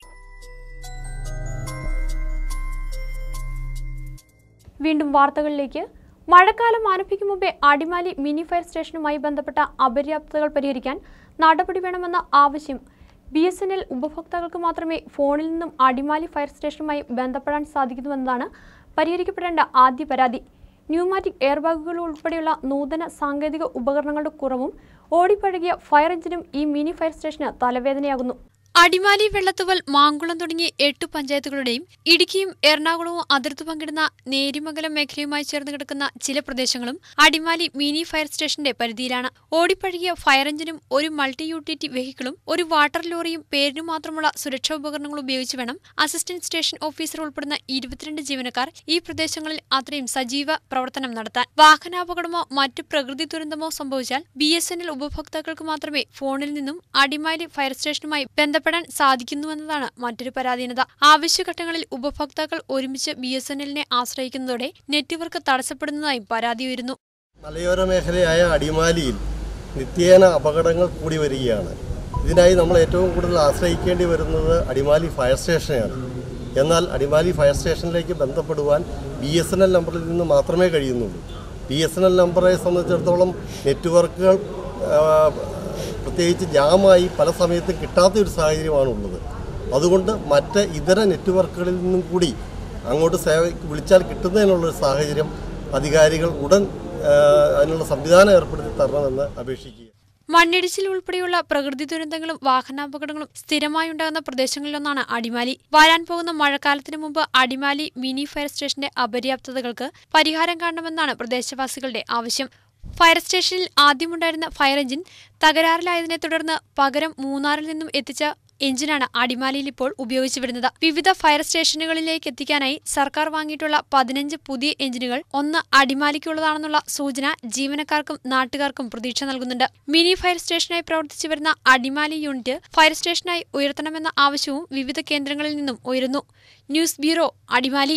വീണ്ടും വാർത്തകളിലേക്ക് മഴക്കാലം ആരംഭിക്കും മുമ്പേ അടിമാലി മിനി ഫയർ സ്റ്റേഷനുമായി ബന്ധപ്പെട്ട അപര്യാപ്തതകൾ പരിഹരിക്കാൻ നടപടി വേണമെന്ന ആവശ്യം ബി എസ് എൻ എൽ ഉപഭോക്താക്കൾക്ക് മാത്രമേ ഫോണിൽ നിന്നും അടിമാലി ഫയർ സ്റ്റേഷനുമായി ബന്ധപ്പെടാൻ സാധിക്കുന്നുവെന്നതാണ് പരിഹരിക്കപ്പെടേണ്ട ആദ്യ പരാതി ന്യൂമാറ്റിക് എയർബാഗുകൾ ഉൾപ്പെടെയുള്ള നൂതന സാങ്കേതിക ഉപകരണങ്ങളുടെ കുറവും ഓടിപ്പഴകിയ ഫയർ എഞ്ചിനും ഈ മിനി ഫയർ സ്റ്റേഷന് തലവേദനയാകുന്നു അടിമാലി വെള്ളത്തുവൽ മാങ്കുളം തുടങ്ങിയ എട്ട് പഞ്ചായത്തുകളുടെയും ഇടുക്കിയും എറണാകുളവും അതിർത്തി പങ്കിടുന്ന നേരിമംഗലം മേഖലയുമായി ചേർന്ന് കിടക്കുന്ന ചില പ്രദേശങ്ങളും അടിമാലി മിനി ഫയർ സ്റ്റേഷന്റെ പരിധിയിലാണ് ഓടിപ്പഴകിയ ഫയർ എഞ്ചിനും ഒരു മൾട്ടി യൂട്ടിലിറ്റി വെഹിക്കിളും ഒരു വാട്ടർ ലോറിയും പേരിനു മാത്രമുള്ള സുരക്ഷാ ഉപകരണങ്ങൾ ഉപയോഗിച്ച് വേണം അസിസ്റ്റന്റ് സ്റ്റേഷൻ ഓഫീസർ ഉൾപ്പെടുന്ന ഇരുപത്തിരണ്ട് ജീവനക്കാർ ഈ പ്രദേശങ്ങളിൽ അത്രയും സജീവ പ്രവർത്തനം നടത്താൻ വാഹനാപകടമോ മറ്റു പ്രകൃതി ദുരന്തമോ സംഭവിച്ചാൽ ബി എസ് എൻ എൽ ഉപഭോക്താക്കൾക്ക് മാത്രമേ ഫോണിൽ നിന്നും അടിമാലി ഫയർ സ്റ്റേഷനുമായി ബന്ധപ്പെടാൻ സാധിക്കുന്നുവെന്നതാണ് മറ്റൊരു പരാധീനത ആവശ്യഘട്ടങ്ങളിൽ ഉപഭോക്താക്കൾ ഒരുമിച്ച് ബി എസ് എൻ എല്ലിനെ ആശ്രയിക്കുന്നതോടെ നെറ്റ്വർക്ക് തടസ്സപ്പെടുന്നതായും പരാതി ഉയരുന്നു മലയോര മേഖലയായ അടിമാലിയിൽ നിത്യേന അപകടങ്ങൾ കൂടി വരികയാണ് ഇതിനായി നമ്മൾ ഏറ്റവും കൂടുതൽ ആശ്രയിക്കേണ്ടി വരുന്നത് അടിമാലി ഫയർ സ്റ്റേഷനെയാണ് എന്നാൽ അടിമാലി ഫയർ സ്റ്റേഷനിലേക്ക് ബന്ധപ്പെടുവാൻ ബി എസ് എൻ എൽ നമ്പറിൽ നിന്ന് മാത്രമേ കഴിയുന്നുള്ളൂ ബി എസ് എൻ എൽ നമ്പറെ സംബന്ധിച്ചിടത്തോളം നെറ്റ്വർക്കുകൾ ആ, പ്രത്യേകിച്ച് ജാമായി പല സമയത്തും കിട്ടാത്ത ഒരു സാഹചര്യമാണുള്ളത് അതുകൊണ്ട് മറ്റ് ഇതര നെറ്റ്വർക്കുകളിൽ നിന്നും കൂടി അങ്ങോട്ട് സേവ വിളിച്ചാൽ കിട്ടുന്നതിനുള്ളൊരു സാഹചര്യം അധികാരികൾ ഉടൻ ആ, അതിനുള്ള സംവിധാനം ഏർപ്പെടുത്തി തരണമെന്ന് അപേക്ഷിക്കുക മണ്ണിടിച്ചിൽ ഉൾപ്പെടെയുള്ള പ്രകൃതി ദുരന്തങ്ങളും വാഹനാപകടങ്ങളും സ്ഥിരമായി ഉണ്ടാകുന്ന പ്രദേശങ്ങളിലൊന്നാണ് അടിമാലി വരാൻ പോകുന്ന മഴക്കാലത്തിന് മുമ്പ് അടിമാലി മിനി ഫയർ സ്റ്റേഷന്റെ അപര്യാപ്തതകൾക്ക് പരിഹാരം കാണണമെന്നാണ് പ്രദേശവാസികളുടെ ആവശ്യം ഫയർ സ്റ്റേഷനിൽ ആദ്യമുണ്ടായിരുന്ന ഫയർ എഞ്ചിൻ തകരാറിലായതിനെ തുടർന്ന് പകരം മൂന്നാറിൽ നിന്നും എത്തിച്ച എഞ്ചിനാണ് അടിമാലിയിൽ ഇപ്പോൾ ഉപയോഗിച്ചു വരുന്നത് വിവിധ ഫയർ സ്റ്റേഷനുകളിലേക്ക് എത്തിക്കാനായി സർക്കാർ വാങ്ങിയിട്ടുള്ള പതിനഞ്ച് പുതിയ എഞ്ചിനുകൾ ഒന്ന് അടിമാലിക്കുള്ളതാണെന്നുള്ള സൂചന ജീവനക്കാർക്കും നാട്ടുകാർക്കും പ്രതീക്ഷ നൽകുന്നുണ്ട് മിനി ഫയർ സ്റ്റേഷനായി പ്രവർത്തിച്ചു വരുന്ന അടിമാലി യൂണിറ്റ് ഫയർ സ്റ്റേഷനായി ഉയർത്തണമെന്ന ആവശ്യവും വിവിധ കേന്ദ്രങ്ങളിൽ നിന്നും ഉയരുന്നു ന്യൂസ് ബ്യൂറോ അടിമാലി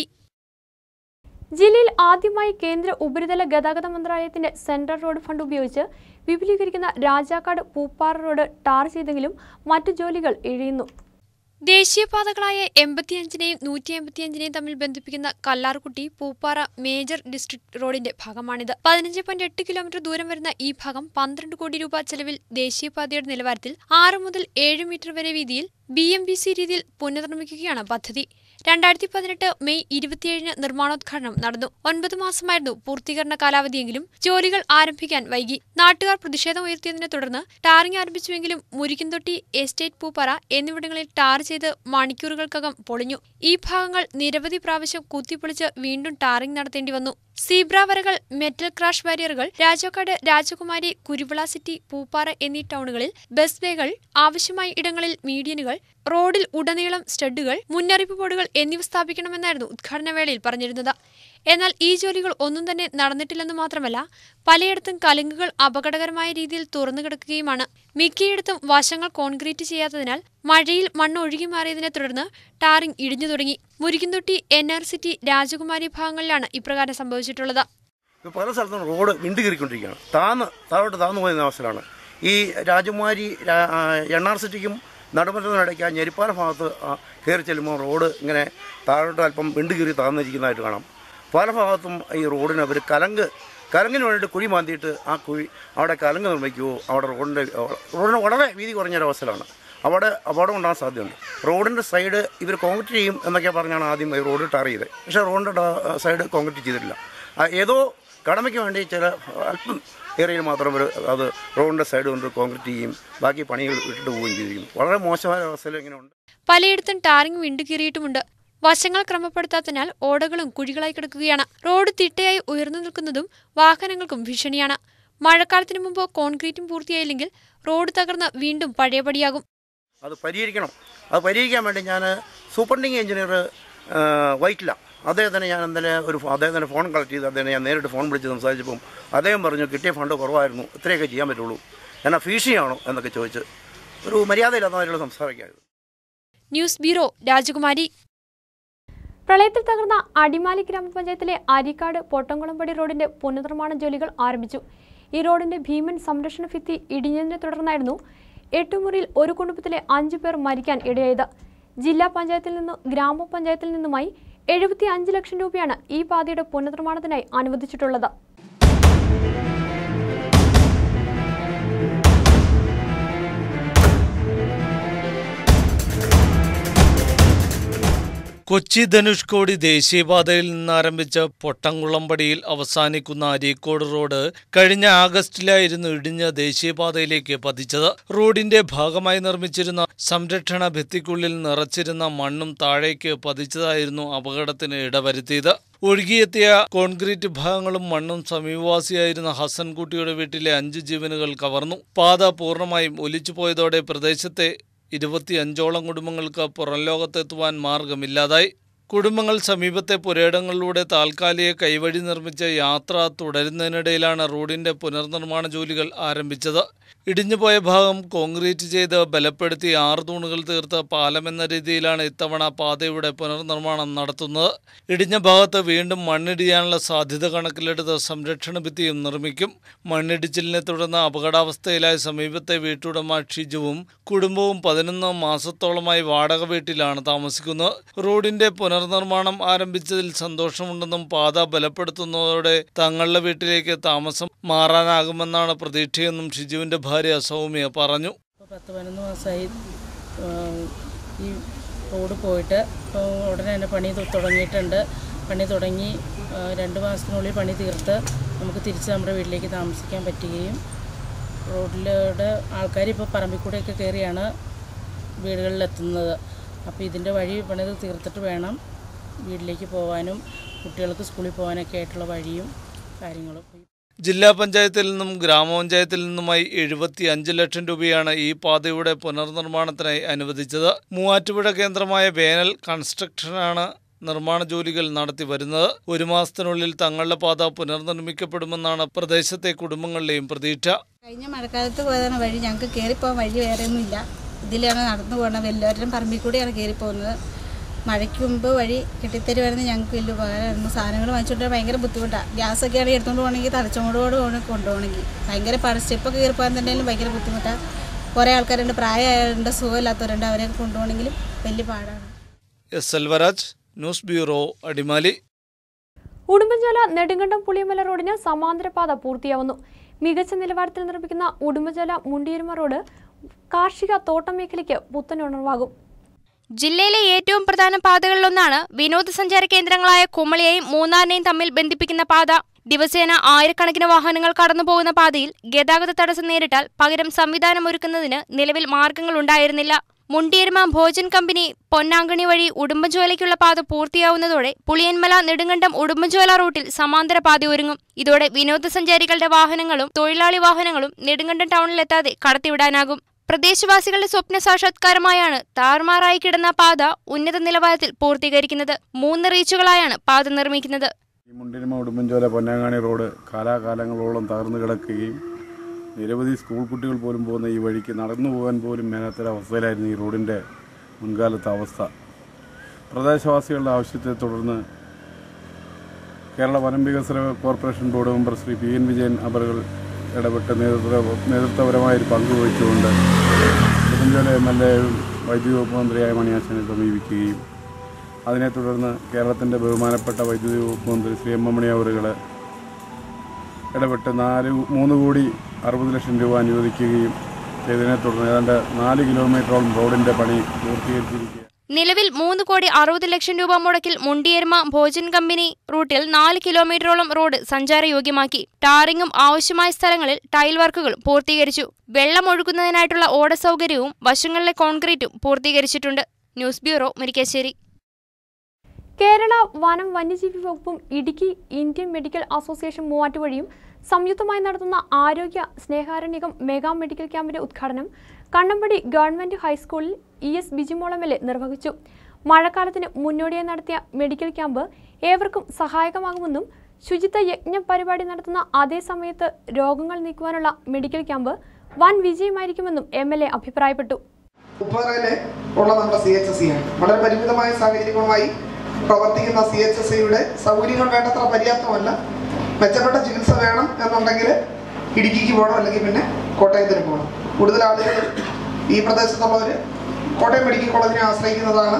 ജില്ലയിൽ ആദ്യമായി കേന്ദ്ര ഉപരിതല ഗതാഗത മന്ത്രാലയത്തിന്റെ സെൻട്രൽ റോഡ് ഫണ്ട് ഉപയോഗിച്ച് വിപുലീകരിക്കുന്ന രാജാക്കാട് പൂപ്പാറ റോഡ് ടാർ ചെയ്തെങ്കിലും മറ്റു ജോലികൾ ഇഴയുന്നു ദേശീയപാതകളായ എൺപത്തിയഞ്ചിനെയും നൂറ്റി എൺപത്തിയഞ്ചിനെയും തമ്മിൽ ബന്ധിപ്പിക്കുന്ന കല്ലാർകുട്ടി പൂപ്പാറ മേജർ ഡിസ്ട്രിക്ട് റോഡിന്റെ ഭാഗമാണിത് പതിനഞ്ച് പോയിന്റ് എട്ട് കിലോമീറ്റർ ദൂരം വരുന്ന ഈ ഭാഗം പന്ത്രണ്ട് കോടി രൂപ ചെലവിൽ ദേശീയപാതയുടെ നിലവാരത്തിൽ ആറ് മുതൽ ഏഴ് മീറ്റർ വരെ വീതിയിൽ ബി എം ബി സി രീതിയിൽ പുനർനിർമ്മിക്കുകയാണ് പദ്ധതി രണ്ടായിരത്തി പതിനെട്ട് മെയ് ഇരുപത്തിയേഴിന് നിർമ്മാണോദ്ഘാടനം നടന്നു ഒൻപത് മാസമായിരുന്നു പൂർത്തീകരണ കാലാവധിയെങ്കിലും ജോലികൾ ആരംഭിക്കാൻ വൈകി നാട്ടുകാർ പ്രതിഷേധം ഉയർത്തിയതിനെ തുടർന്ന് ടാറിംഗ് ആരംഭിച്ചുവെങ്കിലും മുരിക്കുംതൊട്ടി എസ്റ്റേറ്റ് പൂപ്പറ എന്നിവിടങ്ങളിൽ ടാർ ചെയ്ത് മണിക്കൂറുകൾക്കകം പൊളിഞ്ഞു ഈ ഭാഗങ്ങൾ നിരവധി പ്രാവശ്യം കുത്തിപ്പൊളിച്ച് വീണ്ടും ടാറിംഗ് നടത്തേണ്ടി വന്നു സീബ്ര വരകൾ മെറ്റൽ ക്രാഷ് ബാരിയറുകൾ രാജാക്കാട് രാജകുമാരി കുരുവിള സിറ്റി പൂപ്പാറ എന്നീ ടൗണുകളിൽ ബസ് വേകൾ ആവശ്യമായ ഇടങ്ങളിൽ മീഡിയനുകൾ റോഡിൽ ഉടനീളം സ്റ്റഡുകൾ മുന്നറിയിപ്പ് ബോർഡുകൾ എന്നിവ സ്ഥാപിക്കണമെന്നായിരുന്നു ഉദ്ഘാടന വേളയിൽ പറഞ്ഞിരുന്നത് എന്നാൽ ഈ ജോലികൾ ഒന്നും തന്നെ നടന്നിട്ടില്ലെന്ന് മാത്രമല്ല പലയിടത്തും കലുങ്കുകൾ അപകടകരമായ രീതിയിൽ തുറന്നു കിടക്കുകയുമാണ് മിക്കയിടത്തും വശങ്ങൾ കോൺക്രീറ്റ് ചെയ്യാത്തതിനാൽ മഴയിൽ മണ്ണ് ഒഴുകി മാറിയതിനെ തുടർന്ന് ടാറിംഗ് ഇടിഞ്ഞു തുടങ്ങി മുരിക്കുംതൊട്ടി എൻ ആർ സിറ്റി രാജകുമാരി ഭാഗങ്ങളിലാണ് ഇപ്രകാരം സംഭവിച്ചിട്ടുള്ളത് ഇപ്പോൾ പല സ്ഥലത്തും റോഡ് വിണ്ടു കയറിക്കൊണ്ടിരിക്കുകയാണ് താന്ന് താഴോട്ട് താന്നു പോയ അവസ്ഥയിലാണ് ഈ രാജകുമാരി രാ- ആ, എണ്ണാർ സിറ്റിക്കും നടുമറ്റത്തിനിടയ്ക്ക് ആ ഞെരിപ്പാല ഭാഗത്ത് ആ കയറി ചെല്ലുമ്പോൾ റോഡ് ഇങ്ങനെ താഴോട്ട് അല്പം വിണ്ടു കീറി താന്നിരിക്കുന്നതായിട്ട് കാണാം പല ഭാഗത്തും ഈ റോഡിന് അവർ കലങ്ക് കലങ്കിന് വേണ്ടിയിട്ട് കുഴി മാന്തിയിട്ട് ആ കുഴി അവിടെ കലങ്ക് നിർമ്മിക്കുമോ അവിടെ റോഡിൻ്റെ റോഡിന് വളരെ വീതി കുറഞ്ഞൊരവസ്ഥയിലാണ് അവിടെ അപകടം ഉണ്ടാകാൻ സാധ്യതയുണ്ട് റോഡിൻ്റെ സൈഡ് ഇവർ കോൺക്രീറ്റ് ചെയ്യും എന്നൊക്കെ പറഞ്ഞാണ് ആദ്യം ഈ റോഡ് ടാർ ചെയ്തത് പക്ഷേ റോഡിൻ്റെ ഡ- സൈഡ് കോൺക്രീറ്റ് ചെയ്തിട്ടില്ല ആ ഏതോ കടമയ്ക്ക് വേണ്ടി ചില അല്പം ഏരിയയിൽ മാത്രം ഒരു അത് റോഡിൻ്റെ സൈഡ് കൊണ്ട് കോൺക്രീറ്റ് ചെയ്യും ബാക്കി പണികൾ ഇട്ടിട്ട് പോവുകയും ചെയ്തിരിക്കുന്നു വളരെ മോശമായ അവസ്ഥയിൽ ഇങ്ങനെ ഉണ്ട് പലയിടത്തും ടാറിംഗ് വിണ്ടുകീറിയിട്ടുമുണ്ട് വശങ്ങൾ ക്രമപ്പെടുത്താത്തതിനാൽ ഓടകളും കുഴികളായി കിടക്കുകയാണ് റോഡ് തിട്ടയായി ഉയർന്നു നിൽക്കുന്നതും വാഹനങ്ങൾക്കും ഭീഷണിയാണ് മഴക്കാലത്തിനു മുമ്പ് കോൺക്രീറ്റും പൂർത്തിയായില്ലെങ്കിൽ റോഡ് തകർന്ന് വീണ്ടും പഴയപടിയാകും അത് പരിഹരിക്കണം അത് പരിഹരിക്കാൻ വേണ്ടി ഞാൻ സൂപ്രണ്ടിങ് എഞ്ചിനീയർ വൈറ്റില അദ്ദേഹത്തിന് ഞാൻ ഇന്നലെ ഒരു ഫോ- അദ്ദേഹത്തിൻ്റെ ഫോൺ കളക്ട് ചെയ്ത് അദ്ദേഹം ഞാൻ നേരിട്ട് ഫോൺ വിളിച്ച് സംസാരിച്ചപ്പം അദ്ദേഹം പറഞ്ഞു കിട്ടിയ ഫണ്ട് കുറവായിരുന്നു ഇത്രയൊക്കെ ചെയ്യാൻ പറ്റുള്ളൂ എന്നാൽ ഫീഷിയാണോ എന്നൊക്കെ ചോദിച്ച് ഒരു മര്യാദയില്ലാത്തതായിട്ടുള്ള സംസാരിക്കായിരുന്നു ന്യൂസ് ബ്യൂറോ രാജകുമാരി പ്രളയത്തിൽ തകർന്ന അടിമാലി ഗ്രാമപഞ്ചായത്തിലെ അരിക്കാട് പൊട്ടംകുളമ്പടി റോഡിന്റെ പുനർനിർമ്മാണ ജോലികൾ ആരംഭിച്ചു ഈ റോഡിന്റെ ഭീമൻ സംരക്ഷണ ഭിത്തി ഇടിഞ്ഞതിനെ തുടർന്നായിരുന്നു എട്ടുമുറിയിൽ ഒരു കുടുംബത്തിലെ അഞ്ചു പേർ മരിക്കാൻ ഇടയായത് ജില്ലാ പഞ്ചായത്തിൽ നിന്നും ഗ്രാമപഞ്ചായത്തിൽ നിന്നുമായി എഴുപത്തി അഞ്ച് ലക്ഷം രൂപയാണ് ഈ പാതയുടെ പുനർനിർമ്മാണത്തിനായി അനുവദിച്ചിട്ടുള്ളത് കൊച്ചി ധനുഷ്കോടി ദേശീയപാതയിൽ നിന്ന് ആരംഭിച്ച പൊട്ടംകുളമ്പടിയിൽ അവസാനിക്കുന്ന അരീക്കോട് റോഡ് കഴിഞ്ഞ ആഗസ്റ്റിലായിരുന്നു ഇടിഞ്ഞ ദേശീയപാതയിലേക്ക് പതിച്ചത് റോഡിന്റെ ഭാഗമായി നിർമ്മിച്ചിരുന്ന സംരക്ഷണ ഭിത്തിക്കുള്ളിൽ നിറച്ചിരുന്ന മണ്ണും താഴേക്ക് പതിച്ചതായിരുന്നു അപകടത്തിന് ഇടവരുത്തിയത് ഒഴുകിയെത്തിയ കോൺക്രീറ്റ് ഭാഗങ്ങളും മണ്ണും സമീപവാസിയായിരുന്ന ഹസൻകുട്ടിയുടെ വീട്ടിലെ അഞ്ച് ജീവനുകൾ കവർന്നു പാത പൂർണ്ണമായും ഒലിച്ചുപോയതോടെ പ്രദേശത്തെ ഇരുപത്തിയഞ്ചോളം കുടുംബങ്ങൾക്ക് പുറം ലോകത്തെത്തുവാൻ മാർഗമില്ലാതായി കുടുംബങ്ങൾ സമീപത്തെ പുരയിടങ്ങളിലൂടെ താൽക്കാലിക കൈവഴി നിർമ്മിച്ച യാത്ര തുടരുന്നതിനിടയിലാണ് റോഡിന്റെ പുനർനിർമ്മാണ ജോലികൾ ആരംഭിച്ചത് ഇടിഞ്ഞുപോയ ഭാഗം കോൺക്രീറ്റ് ചെയ്ത് ബലപ്പെടുത്തി ആറ് തൂണുകൾ തീർത്ത് പാലമെന്ന രീതിയിലാണ് ഇത്തവണ പാതയുടെ പുനർനിർമ്മാണം നടത്തുന്നത് ഇടിഞ്ഞ ഭാഗത്ത് വീണ്ടും മണ്ണിടിയാനുള്ള സാധ്യത കണക്കിലെടുത്ത് സംരക്ഷണ ഭിത്തിയും നിർമ്മിക്കും മണ്ണിടിച്ചിലിനെ തുടർന്ന് അപകടാവസ്ഥയിലായ സമീപത്തെ വീട്ടുടമ ഷിജുവും കുടുംബവും പതിനൊന്ന് മാസത്തോളമായി വാടക വീട്ടിലാണ് താമസിക്കുന്നത് റോഡിന്റെ പുനർനിർമ്മാണം ആരംഭിച്ചതിൽ സന്തോഷമുണ്ടെന്നും പാത ബലപ്പെടുത്തുന്നതോടെ തങ്ങളുടെ വീട്ടിലേക്ക് താമസം മാറാനാകുമെന്നാണ് പ്രതീക്ഷയെന്നും ഷിജുവിന്റെ ഭാര്യ സൗമ്യ പറഞ്ഞു ഇപ്പോൾ പത്ത് പതിനൊന്ന് മാസമായി ഈ റോഡ് പോയിട്ട് ഇപ്പോൾ ഉടനെ തന്നെ പണി തു- തുടങ്ങിയിട്ടുണ്ട് പണി തുടങ്ങി ആ, രണ്ട് മാസത്തിനുള്ളിൽ പണി തീർത്ത് നമുക്ക് തിരിച്ച് നമ്മുടെ വീട്ടിലേക്ക് താമസിക്കാൻ പറ്റുകയും റോഡിലൂടെ ആൾക്കാർ ഇപ്പോൾ പറമ്പിൽ കൂടെയൊക്കെ കയറിയാണ് വീടുകളിലെത്തുന്നത് അപ്പോൾ ഇതിൻ്റെ വഴി പണിത് തീർത്തിട്ട് വേണം വീട്ടിലേക്ക് പോകാനും കുട്ടികൾക്ക് സ്കൂളിൽ പോകാനൊക്കെ ആയിട്ടുള്ള വഴിയും കാര്യങ്ങളും ജില്ലാ പഞ്ചായത്തിൽ നിന്നും ഗ്രാമപഞ്ചായത്തിൽ നിന്നുമായി എഴുപത്തി അഞ്ച് ലക്ഷം രൂപയാണ് ഈ പാതയുടെ പുനർനിർമ്മാണത്തിനായി അനുവദിച്ചത് മൂവാറ്റുപുഴ കേന്ദ്രമായ വേനൽ കൺസ്ട്രക്ഷനാണ് നിർമ്മാണ ജോലികൾ നടത്തി വരുന്നത് ഒരു മാസത്തിനുള്ളിൽ തങ്ങളുടെ പാത പുനർനിർമ്മിക്കപ്പെടുമെന്നാണ് പ്രദേശത്തെ കുടുംബങ്ങളുടെയും പ്രതീക്ഷ കഴിഞ്ഞ മഴക്കാലത്ത് പോയതാണ് വഴി ഞങ്ങൾക്ക് കയറിപ്പോകാൻ വഴി വേറെ ഒന്നുമില്ല ഇതിലാണ് നടന്നു പോകണം എല്ലാവരും പറമ്പിൽ കൂടിയാണ് കയറിപ്പോകുന്നത് മഴയ്ക്ക് മുമ്പ് വഴി കെട്ടിത്തരുമായിരുന്നു ഞങ്ങൾക്ക് വലിയ ഉപകാരമായിരുന്നു സാധനങ്ങൾ വാങ്ങിച്ചുകൊണ്ട് ഭയങ്കര ബുദ്ധിമുട്ടാണ് ഗ്യാസൊക്കെ ആണെങ്കിൽ എടുത്തുകൊണ്ട് പോകണമെങ്കിൽ തലച്ചോടോട് കൊണ്ടുപോകണമെങ്കിൽ ഭയങ്കര പാട് സ്റ്റെപ്പൊക്കെ കയറി പോകാൻ തന്നെ ഭയങ്കര ബുദ്ധിമുട്ടാണ് കുറേ ആൾക്കാരുണ്ട് പ്രായമായവരുണ്ട് സുഖമില്ലാത്തവരുണ്ട് അവരെയൊക്കെ കൊണ്ടുപോകണമെങ്കിലും വലിയ പാടാണ് Selvaraj news bureau Adimali Udumbanchola Nedumkandam Puliyamala റോഡിന് സമാന്തര പാത പൂർത്തിയാവുന്നു മികച്ച നിലവാരത്തിൽ നിർമ്മിക്കുന്ന ഉടുമ്പൻചോല മുണ്ടിയരുമ റോഡ് കാർഷിക തോട്ടം മേഖലയ്ക്ക് പുത്തൻ ഉണർവാകും ജില്ലയിലെ ഏറ്റവും പ്രധാന പാതകളിലൊന്നാണ് വിനോദസഞ്ചാര കേന്ദ്രങ്ങളായ കുമളിയെയും മൂന്നാറിനെയും തമ്മിൽ ബന്ധിപ്പിക്കുന്ന പാത ദിവസേന ആയിരക്കണക്കിന് വാഹനങ്ങൾ കടന്നുപോകുന്ന പാതയിൽ ഗതാഗത തടസ്സം നേരിട്ടാൽ പകരം സംവിധാനമൊരുക്കുന്നതിന് നിലവിൽ മാർഗങ്ങളുണ്ടായിരുന്നില്ല മുണ്ടിയരുമ ഭോജൻ കമ്പനി പൊന്നാങ്കണി വഴി ഉടുമ്പൻചോലയ്ക്കുള്ള പാത പൂർത്തിയാവുന്നതോടെ പുളിയന്മല നെടുങ്കണ്ടം ഉടുമ്പൻചോല റൂട്ടിൽ സമാന്തര പാത ഒരുങ്ങും ഇതോടെ വിനോദസഞ്ചാരികളുടെ വാഹനങ്ങളും തൊഴിലാളി വാഹനങ്ങളും നെടുങ്കണ്ടം ടൗണിലെത്താതെ കടത്തിവിടാനാകും പ്രദേശവാസികളുടെ സ്വപ്ന സാക്ഷാത്കാരമായാണ് താറുമാറായി കിടന്ന പാത ഉന്നത നിലവാരത്തിൽ പൂർത്തീകരിക്കുന്നത് മൂന്ന് റീച്ചുകളായാണ് പാത നിർമ്മിക്കുന്നത് ഈ മുണ്ടിരിമ ഉടുമ്പൻചോല പൊന്നാങ്ങാണി റോഡ് കാലാകാലങ്ങളോളം തകർന്നു കിടക്കുകയും നിരവധി സ്കൂൾ കുട്ടികൾ പോലും പോകുന്ന ഈ വഴിക്ക് നടന്നു പോകാൻ പോലും മേലാത്തൊരവസ്ഥയിലായിരുന്നു ഈ റോഡിൻ്റെ മുൻകാലത്തെ അവസ്ഥ പ്രദേശവാസികളുടെ ആവശ്യത്തെ തുടർന്ന് കേരള വനം വികസന corporation board member Shri P N Vijayan അവറുകൾ ഇടപെട്ട് നേതൃത്വ നേതൃത്വപരമായൊരു പങ്ക് വഹിച്ചുകൊണ്ട് ഉടുമ്പൻചോല എം എൽ എയും വൈദ്യുതി വകുപ്പ് മന്ത്രിയായ മണിയാശനെ സമീപിക്കുകയും അതിനെ തുടർന്ന് കേരളത്തിൻ്റെ ബഹുമാനപ്പെട്ട വൈദ്യുതി വകുപ്പ് മന്ത്രി ശ്രീ എം എം മണി അവറുകൾ ഇടപെട്ട് നാല് മൂന്ന് കോടി അറുപത് ലക്ഷം രൂപ അനുവദിക്കുകയും ചെയ്തതിനെ തുടർന്ന് ഏതാണ്ട് നാല് കിലോമീറ്ററോളം റോഡിൻ്റെ പണി പൂർത്തീകരിച്ചിരിക്കുക നിലവിൽ മൂന്ന് കോടി അറുപത് ലക്ഷം രൂപ മുടക്കിൽ മുണ്ടിയർമ ഭോജൻ കമ്പനി റൂട്ടിൽ നാല് കിലോമീറ്ററോളം റോഡ് സഞ്ചാരയോഗ്യമാക്കി ടാറിങ്ങും ആവശ്യമായ സ്ഥലങ്ങളിൽ ടൈൽ വർക്കുകളും പൂർത്തീകരിച്ചു വെള്ളം ഒഴുകുന്നതിനായിട്ടുള്ള ഓട സൗകര്യവും വശങ്ങളിലെ കോൺക്രീറ്റും പൂർത്തീകരിച്ചിട്ടുണ്ട് ന്യൂസ് ബ്യൂറോ മുരിക്കാശ്ശേരി കേരള വനം വന്യജീവി വകുപ്പും ഇടുക്കി ഇന്ത്യൻ മെഡിക്കൽ അസോസിയേഷൻ മൂവാറ്റുവഴിയും സംയുക്തമായി നടത്തുന്ന ആരോഗ്യ സ്നേഹാരണ്യകം മെഗാ മെഡിക്കൽ ക്യാമ്പിന്റെ ഉദ്ഘാടനം കണ്ണമ്പടി ഗവൺമെന്റ് ഹൈസ്കൂളിൽ E S Bijimol M L A നിർവഹിച്ചു മഴക്കാലത്തിന് മുന്നോടിയായി നടത്തിയ മെഡിക്കൽ ക്യാമ്പ് ഏവർക്കും സഹായകമാകുമെന്നും ശുചിത്വ യജ്ഞ പരിപാടി നടത്തുന്ന അതേ സമയത്ത് രോഗങ്ങൾ നീക്കുവാനുള്ള മെഡിക്കൽ ക്യാമ്പ് വൻ വിജയമായിരിക്കുമെന്നും എം എൽ എ അഭിപ്രായപ്പെട്ടു ഉപ്പറയിലെ ഉള്ള നമ്മുടെ സി എച്ച് എസ് സി ആണ് വളരെ പരിമിതമായ സാഹചര്യങ്ങളുമായി പ്രവർത്തിക്കുന്ന സി എച്ച് എസ് സിയുടെ സൗകര്യങ്ങൾ വേണ്ടത്ര പര്യാപ്തമല്ല മെച്ചപ്പെട്ട ചികിത്സ വേണം എന്നുണ്ടെങ്കിൽ ഇടുക്കിക്ക് പോകണം അല്ലെങ്കിൽ പിന്നെ കോട്ടയത്തിന് പോകണം കൂടുതൽ ആളുകൾ ഈ പ്രദേശത്തുള്ളവർ കോട്ടയം മെഡിക്കൽ കോളേജിനെ ആശ്രയിക്കുന്നതാണ്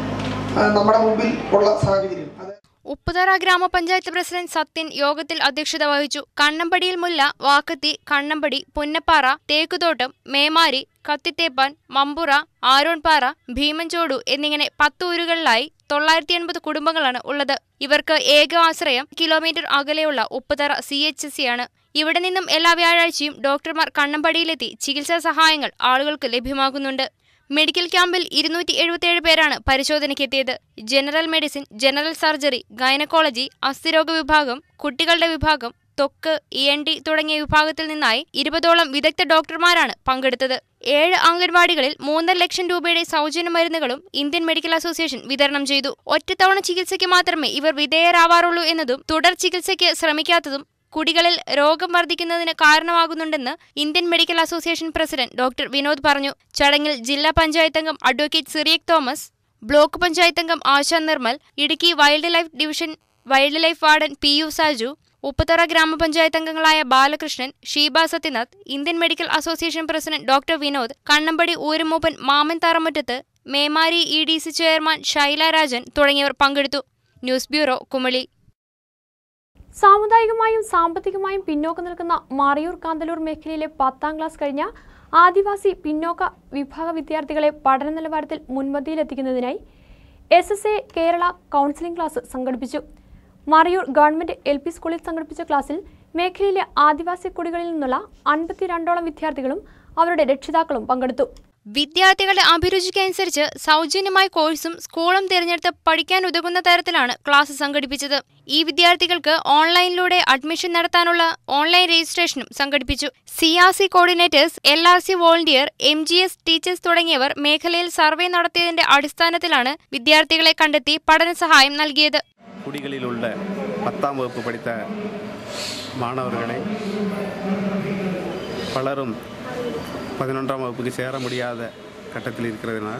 ആ, നമ്മുടെ മുമ്പിൽ ഉള്ള സാഹചര്യം അത് ഉപ്പുതറ ഗ്രാമപഞ്ചായത്ത് പ്രസിഡന്റ് സത്യൻ യോഗത്തിൽ അധ്യക്ഷത വഹിച്ചു കണ്ണമ്പടിയിൽ മുല്ല വാക്കത്തി കണ്ണമ്പടി പുന്നപ്പാറ തേക്കുതോട്ടം മേമാരി കത്തിത്തേപ്പാൻ മമ്പുറ ആരോൺപാറ ഭീമൻചോടു എന്നിങ്ങനെ പത്ത് ഊരുകളിലായി തൊള്ളായിരത്തി എൺപത് കുടുംബങ്ങളാണ് ഉള്ളത് ഇവർക്ക് ഏക ആശ്രയം കിലോമീറ്റർ അകലെയുള്ള ഉപ്പുതറ സി എച്ച് സി ആണ് ഇവിടെ നിന്നും എല്ലാ വ്യാഴാഴ്ചയും ഡോക്ടർമാർ കണ്ണമ്പടിയിലെത്തി ചികിത്സാ സഹായങ്ങൾ ആളുകൾക്ക് ലഭ്യമാകുന്നുണ്ട് മെഡിക്കൽ ക്യാമ്പിൽ ഇരുന്നൂറ്റി എഴുപത്തിയേഴ് പേരാണ് പരിശോധനയ്ക്കെത്തിയത് general medicine general surgery gynaecology അസ്ഥിരോഗ വിഭാഗം കുട്ടികളുടെ വിഭാഗം ത്വക്ക് ഇ എൻ ഡി തുടങ്ങിയ വിഭാഗത്തിൽ നിന്നായി ഇരുപതോളം വിദഗ്ധ ഡോക്ടർമാരാണ് പങ്കെടുത്തത് ഏഴ് അംഗൻവാടികളിൽ മൂന്നര ലക്ഷം രൂപയുടെ സൗജന്യ മരുന്നുകളും ഇന്ത്യൻ മെഡിക്കൽ അസോസിയേഷൻ വിതരണം ചെയ്തു ഒറ്റത്തവണ ചികിത്സയ്ക്ക് മാത്രമേ ഇവർ വിധേയരാവാറുള്ളൂ എന്നതും തുടർ ചികിത്സയ്ക്ക് ശ്രമിക്കാത്തതും കുടികളിൽ രോഗം വർദ്ധിക്കുന്നതിന് കാരണമാകുന്നുണ്ടെന്ന് Indian medical association president doctor Vinod പറഞ്ഞു ചടങ്ങിൽ ജില്ലാ പഞ്ചായത്ത് അംഗം അഡ്വക്കേറ്റ് സിറിയക് തോമസ് ബ്ലോക്ക് പഞ്ചായത്ത് അംഗം Asha Nirmal Idukki wild life division wild life warden P U Saju Upputhara ഗ്രാമപഞ്ചായത്ത് അംഗങ്ങളായ Balakrishnan Sheeba Sathyanath Indian medical association president doctor Vinod Kannampadi ഊരുമൂപ്പൻ Maman Tharamuttath Memari E D C chairman Shaila Rajan തുടങ്ങിയവർ പങ്കെടുത്തു ന്യൂസ് ബ്യൂറോ കുമളി സാമുദായികമായും സാമ്പത്തികമായും പിന്നോക്കം നിൽക്കുന്ന മാറിയൂർ കാന്തല്ലൂർ മേഖലയിലെ പത്താം ക്ലാസ് കഴിഞ്ഞ ആദിവാസി പിന്നോക്ക വിഭാഗ വിദ്യാർത്ഥികളെ പഠന നിലവാരത്തിൽ മുൻപന്തിയിലെത്തിക്കുന്നതിനായി S S A Kerala counselling class സംഘടിപ്പിച്ചു മറയൂർ ഗവൺമെന്റ് എൽ പി സ്കൂളിൽ സംഘടിപ്പിച്ച ക്ലാസ്സിൽ മേഖലയിലെ ആദിവാസി കുടികളിൽ നിന്നുള്ള അൻപത്തിരണ്ടോളം വിദ്യാർത്ഥികളും അവരുടെ രക്ഷിതാക്കളും പങ്കെടുത്തു വിദ്യാർത്ഥികളുടെ അഭിരുചിക്കനുസരിച്ച് സൗജന്യമായ കോഴ്സും സ്കൂളും തിരഞ്ഞെടുത്ത് പഠിക്കാൻ ഉതകുന്ന തരത്തിലാണ് ക്ലാസ് സംഘടിപ്പിച്ചത് ഈ വിദ്യാർത്ഥികൾക്ക് ഓൺലൈനിലൂടെ അഡ്മിഷൻ നടത്താനുള്ള ഓൺലൈൻ രജിസ്ട്രേഷനും സംഘടിപ്പിച്ചു C R C coordinators L R C volunteer M G S teachers തുടങ്ങിയവർ മേഖലയിൽ സർവേ നടത്തിയതിന്റെ അടിസ്ഥാനത്തിലാണ് വിദ്യാർത്ഥികളെ കണ്ടെത്തി പഠന സഹായം നൽകിയത് குடிகளில் உள்ள பத்தாம் வகுப்பு படித்த மாணவர்களை பலரும் பதினொன்றாம் வகுப்புக்கு சேர முடியாத கட்டத்தில் இருக்கிறதுனால்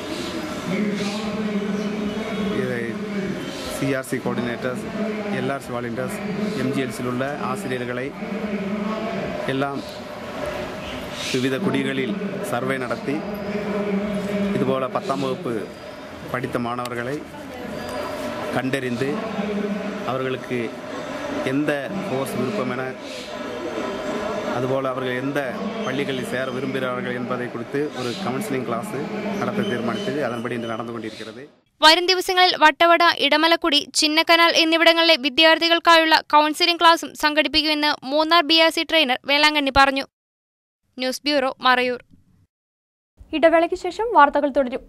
இதை சிஆர்சி கோஆர்டினேட்டர்ஸ் எல்ஆர்சி வாலண்டியர்ஸ் எம்ஜிஎல்சியில் உள்ள ஆசிரியர்களை எல்லாம் விவித குடிகளில் சர்வே நடத்தி இதுபோல் பத்தாம் வகுப்பு படித்த மாணவர்களை கண்டறிந்து அவர்களுக்கு எந்த கோர்ஸ் விருப்பம் என அதுபோல் அவர்கள் எந்த பள்ளிகளில் சேர விரும்புகிறார்கள் என்பதை குறித்து ஒரு கவுன்சிலிங் கிளாஸ் நடத்த தீர்மானித்தது அதன்படி இன்று நடந்து கொண்டிருக்கிறது വരും ദിവസങ്ങളിൽ വട്ടവട ഇടമലക്കുടി ചിന്നക്കനാൽ എന്നിവിടങ്ങളിലെ വിദ്യാർത്ഥികൾക്കായുള്ള കൗൺസിലിംഗ് ക്ലാസും സംഘടിപ്പിക്കുമെന്ന് Munnar B R C trainer Velankanni പറഞ്ഞു ന്യൂസ് ബ്യൂറോ മറയൂർ ഇടവേളയ്ക്ക് ശേഷം വാർത്തകൾ തുടരും